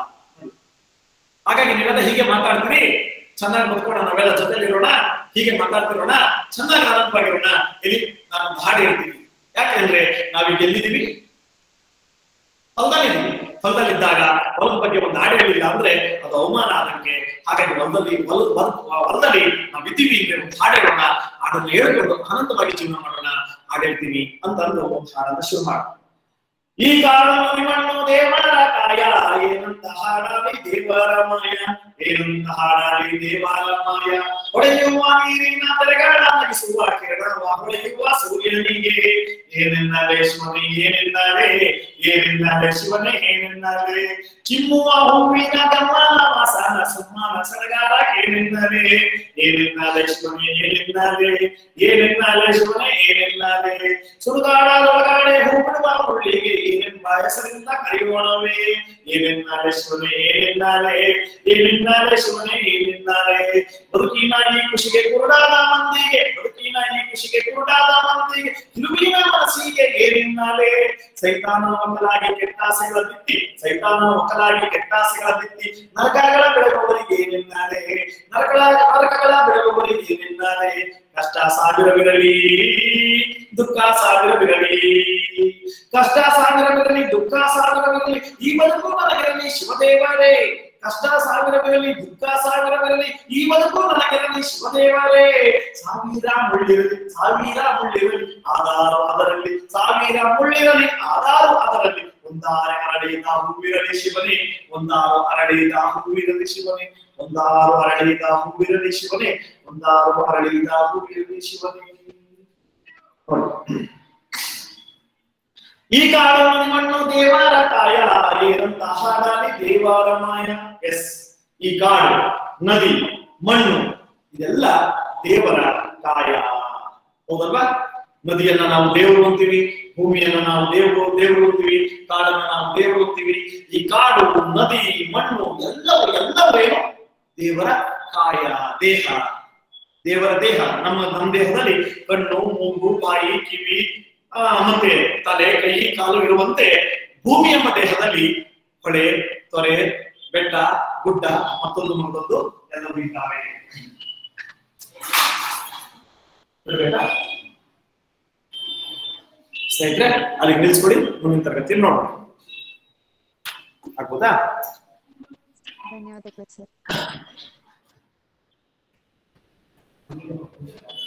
S1: ಹಾಗಾಗಿ ನೀವೆಲ್ಲ ಹೀಗೆ ಮಾತಾಡ್ತೀರಿ ಚೆನ್ನಾಗಿ ಬದುಕೋಣ ನಾವೆಲ್ಲ ಜೊತೆಲಿರೋಣ ಹೀಗೆ ಮಾತಾಡ್ತಿರೋಣ ಚೆನ್ನಾಗಿ ಆನಂದವಾಗಿರೋಣ ಇಲ್ಲಿ ನಾನು ಹಾಡು ಹೇಳ್ತೀನಿ ಯಾಕೆಂದ್ರೆ ನಾವೀಗ ಎಲ್ಲಿದ್ದೀವಿ ಹೊಲದಲ್ಲಿದ್ದೀವಿ ಹೊಲದಲ್ಲಿದ್ದಾಗ ಹೊಲದ ಬಗ್ಗೆ ಒಂದು ಹಾಡು ಹೇಳಿಲ್ಲ ಅಂದ್ರೆ ಅದು ಅವಮಾನ ಆದಂಗೆ ಹಾಗಾಗಿ ಹೊಲದಲ್ಲಿ ಹೊಲ ಹೊಲ- ಹೊಲದಲ್ಲಿ ನಾವು ಇದ್ದೀವಿ ಅಂದ್ರೆ ಒಂದು ಹಾಡು ಹೇಳೋಣ ಅದನ್ನು ಹೇಳ್ಕೊಂಡು ಆನಂದವಾಗಿ ಜೀವನ ಮಾಡೋಣ ಹಾಡು ಹೇಳ್ತೀನಿ ಅಂತ ಅಂದು ಒಂದು ಹಾಡನ್ನ ಶುರು ಮಾಡ ಈ ಕಾರಣವನ್ನು ಮಣ್ಣು ದೇವರ ಕಾಯ ಏನಂತ ಹಾಡಲಿ ದೇವರ ಮಾಯ ಏನಂತ ಹಾಡಲಿ ದೇವರ ಮಾಯ ಹೊಳೆಯುವ ನೀರಿನ ತೆರೆಗಳ ನಗಿಸುವ ಕಿರಣವ ಹೊಳೆಯುವ ಸೂರ್ಯನಿಗೆ ಏನೆನ್ನಲೆ ಶಿವನೇ ಏನೆನ್ನಲೆ ಏನೆನ್ನಲೆ ಶಿವನೇ ಏನೆನ್ನಲೆ ಚಿಮ್ಮುವ ಹೂವಿನ ಗಮ್ಮನ ವಾಸನ ಸುಮ್ಮನ ಸರಗಾರ ಏನೆನ್ನಲೆ ಏನೆನ್ನಲೆ ಶಿವನೇ ಏನೆನ್ನಲೆ ಏನೆನ್ನಲೆ ಶಿವನೇ ಏನೆನ್ನಲೆ ಸುಡುಗಾಡದೊಳಗಡೆ ಹೂ ಬಿಡುವ ಹುಳ್ಳಿಗೆ ಏನೆಂಬ ಹೆಸರಿಂದ ಕರೆಯೋಣವೇ ಏನೆನ್ನಲೆ ಶಿವನೇ ಏನೆನ್ನಲೆ ಏನೆನ್ನಲೆ ಶಿವನೇ ಏನೆನ್ನಲೆ ಬದುಕಿನ ಈ ಖುಷಿಗೆ ಕುರುಡಾದ ಮಂದಿಗೆ ಬದುಕಿನ ಈ ಖುಷಿಗೆ ಕುರುಡಾದ ಮಂದಿಗೆ ತಿರುವಿನ ಮನಸ್ಸಿಗೆ ಏನೆನ್ನಲೆ ಸೈತಾನ ಒಕ್ಕಲಾಗಿ ಕೆಟ್ಟಾಸೆಗಳ ಬಿತ್ತಿ ಸೈತಾನ ಒಕ್ಕಲಾಗಿ ಕೆಟ್ಟಾಸೆಗಳ ಬಿತ್ತಿ ನರಕಗಳ ಬೆಳೆಯುವವರಿಗೆ ಏನೆನ್ನಲೆ ನರಕಗಳ ನರಕಗಳ ಬೆಳೆಯುವವರಿಗೆ ಏನೆನ್ನಲೆ ಕಷ್ಟ ಸಾವಿರವಿರಲಿ ದುಃಖ ಸಾವಿರವಿರಲಿ ಕಷ್ಟ ಸಾವಿರವಿರಲಿ ದುಃಖ ಸಾವಿರವಿರಲಿ ಈ ಬದುಕು ನನಗಿರಲಿ ಶಿವದೇವರೇ ಕಷ್ಟ ಸಾವಿರವಿರಲಿ ದುಃಖ ಸಾವಿರವಿರಲಿ ಈ ಬದುಕು ನನಗಿರಲಿ ಶಿವದೇವರೇ ಸಾವಿರ ಮುಳ್ಳಿರಲಿ ಸಾವಿರ ಮುಳ್ಳಿರಲಿ ಆಧಾರು ಅದರಲ್ಲಿ ಸಾವಿರ ಮುಳ್ಳಿರಲಿ ಆಧಾರು ಅದರಲ್ಲಿ ಒಂದಾರು ಅರಳಿದ ಹೂವಿರಲಿ ಶಿವನೇ ಒಂದಾರು ಅರಳಿದ ಹೂವಿರಲಿ ಶಿವನೇ ಒಂದಾರು ಅರಳಿದ ಹೂವಿರಲಿ ಶಿವನೇ ಒಂದಾರು ಅರಳಿದ ಹೂವಿರಲಿ ಶಿವನೇ ನೋಡಿ. ಈ ಕಾಡನ್ನು ಮಣ್ಣು ದೇವರ ಕಾಯ ಏನಂತ ಹಾಡಾಲಿ ದೇವರ ಮಾಯ ಎಸ್ ಈ ಕಾಡು ನದಿ ಮಣ್ಣು ಇದೆಲ್ಲ ದೇವರ ಕಾಯ ಹೌದಲ್ವಾ ನದಿಯನ್ನ ನಾವು ದೇವರು ಅಂತೀವಿ ಭೂಮಿಯನ್ನ ನಾವು ದೇವರು ದೇವರು ಅಂತೀವಿ ಕಾಡನ್ನ ನಾವು ದೇವರು ಅಂತೀವಿ ಈ ಕಾಡು ನದಿ ಮಣ್ಣು ಎಲ್ಲವೂ ಎಲ್ಲವೂ ಏನು ದೇವರ ಕಾಯ ದೇಹ ದೇವರ ದೇಹ ನಮ್ಮ ನಮ್ಮ ದೇಹದಲ್ಲಿ ಕಣ್ಣು ಮೂಗು ಬಾಯಿ ಕಿವಿ ಆ, ಮತ್ತೆ ತಲೆ ಕೈ ಕಾಲು ಇರುವಂತೆ ಭೂಮಿ ಎಂಬ ದೇಹದಲ್ಲಿ ಹೊಳೆ ತೊರೆ ಬೆಟ್ಟ ಗುಡ್ಡ ಮತ್ತೊಂದು ಮತ್ತೊಂದು ಎಲ್ಲವೂ ಇದ್ದಾವೆ ಗೊತ್ತಾಯ್ತಾ? ಸ್ನೇಹಿತರೆ ಅಲ್ಲಿ ನಿಲ್ಸ್ಕೊಡಿ ಮುಂದಿನ ತರಗತಿಯಲ್ಲಿ ನೋಡೋಣ ಆಗ್ಬೋದಾ
S2: ಧನ್ಯವಾದಗಳು ಸರ್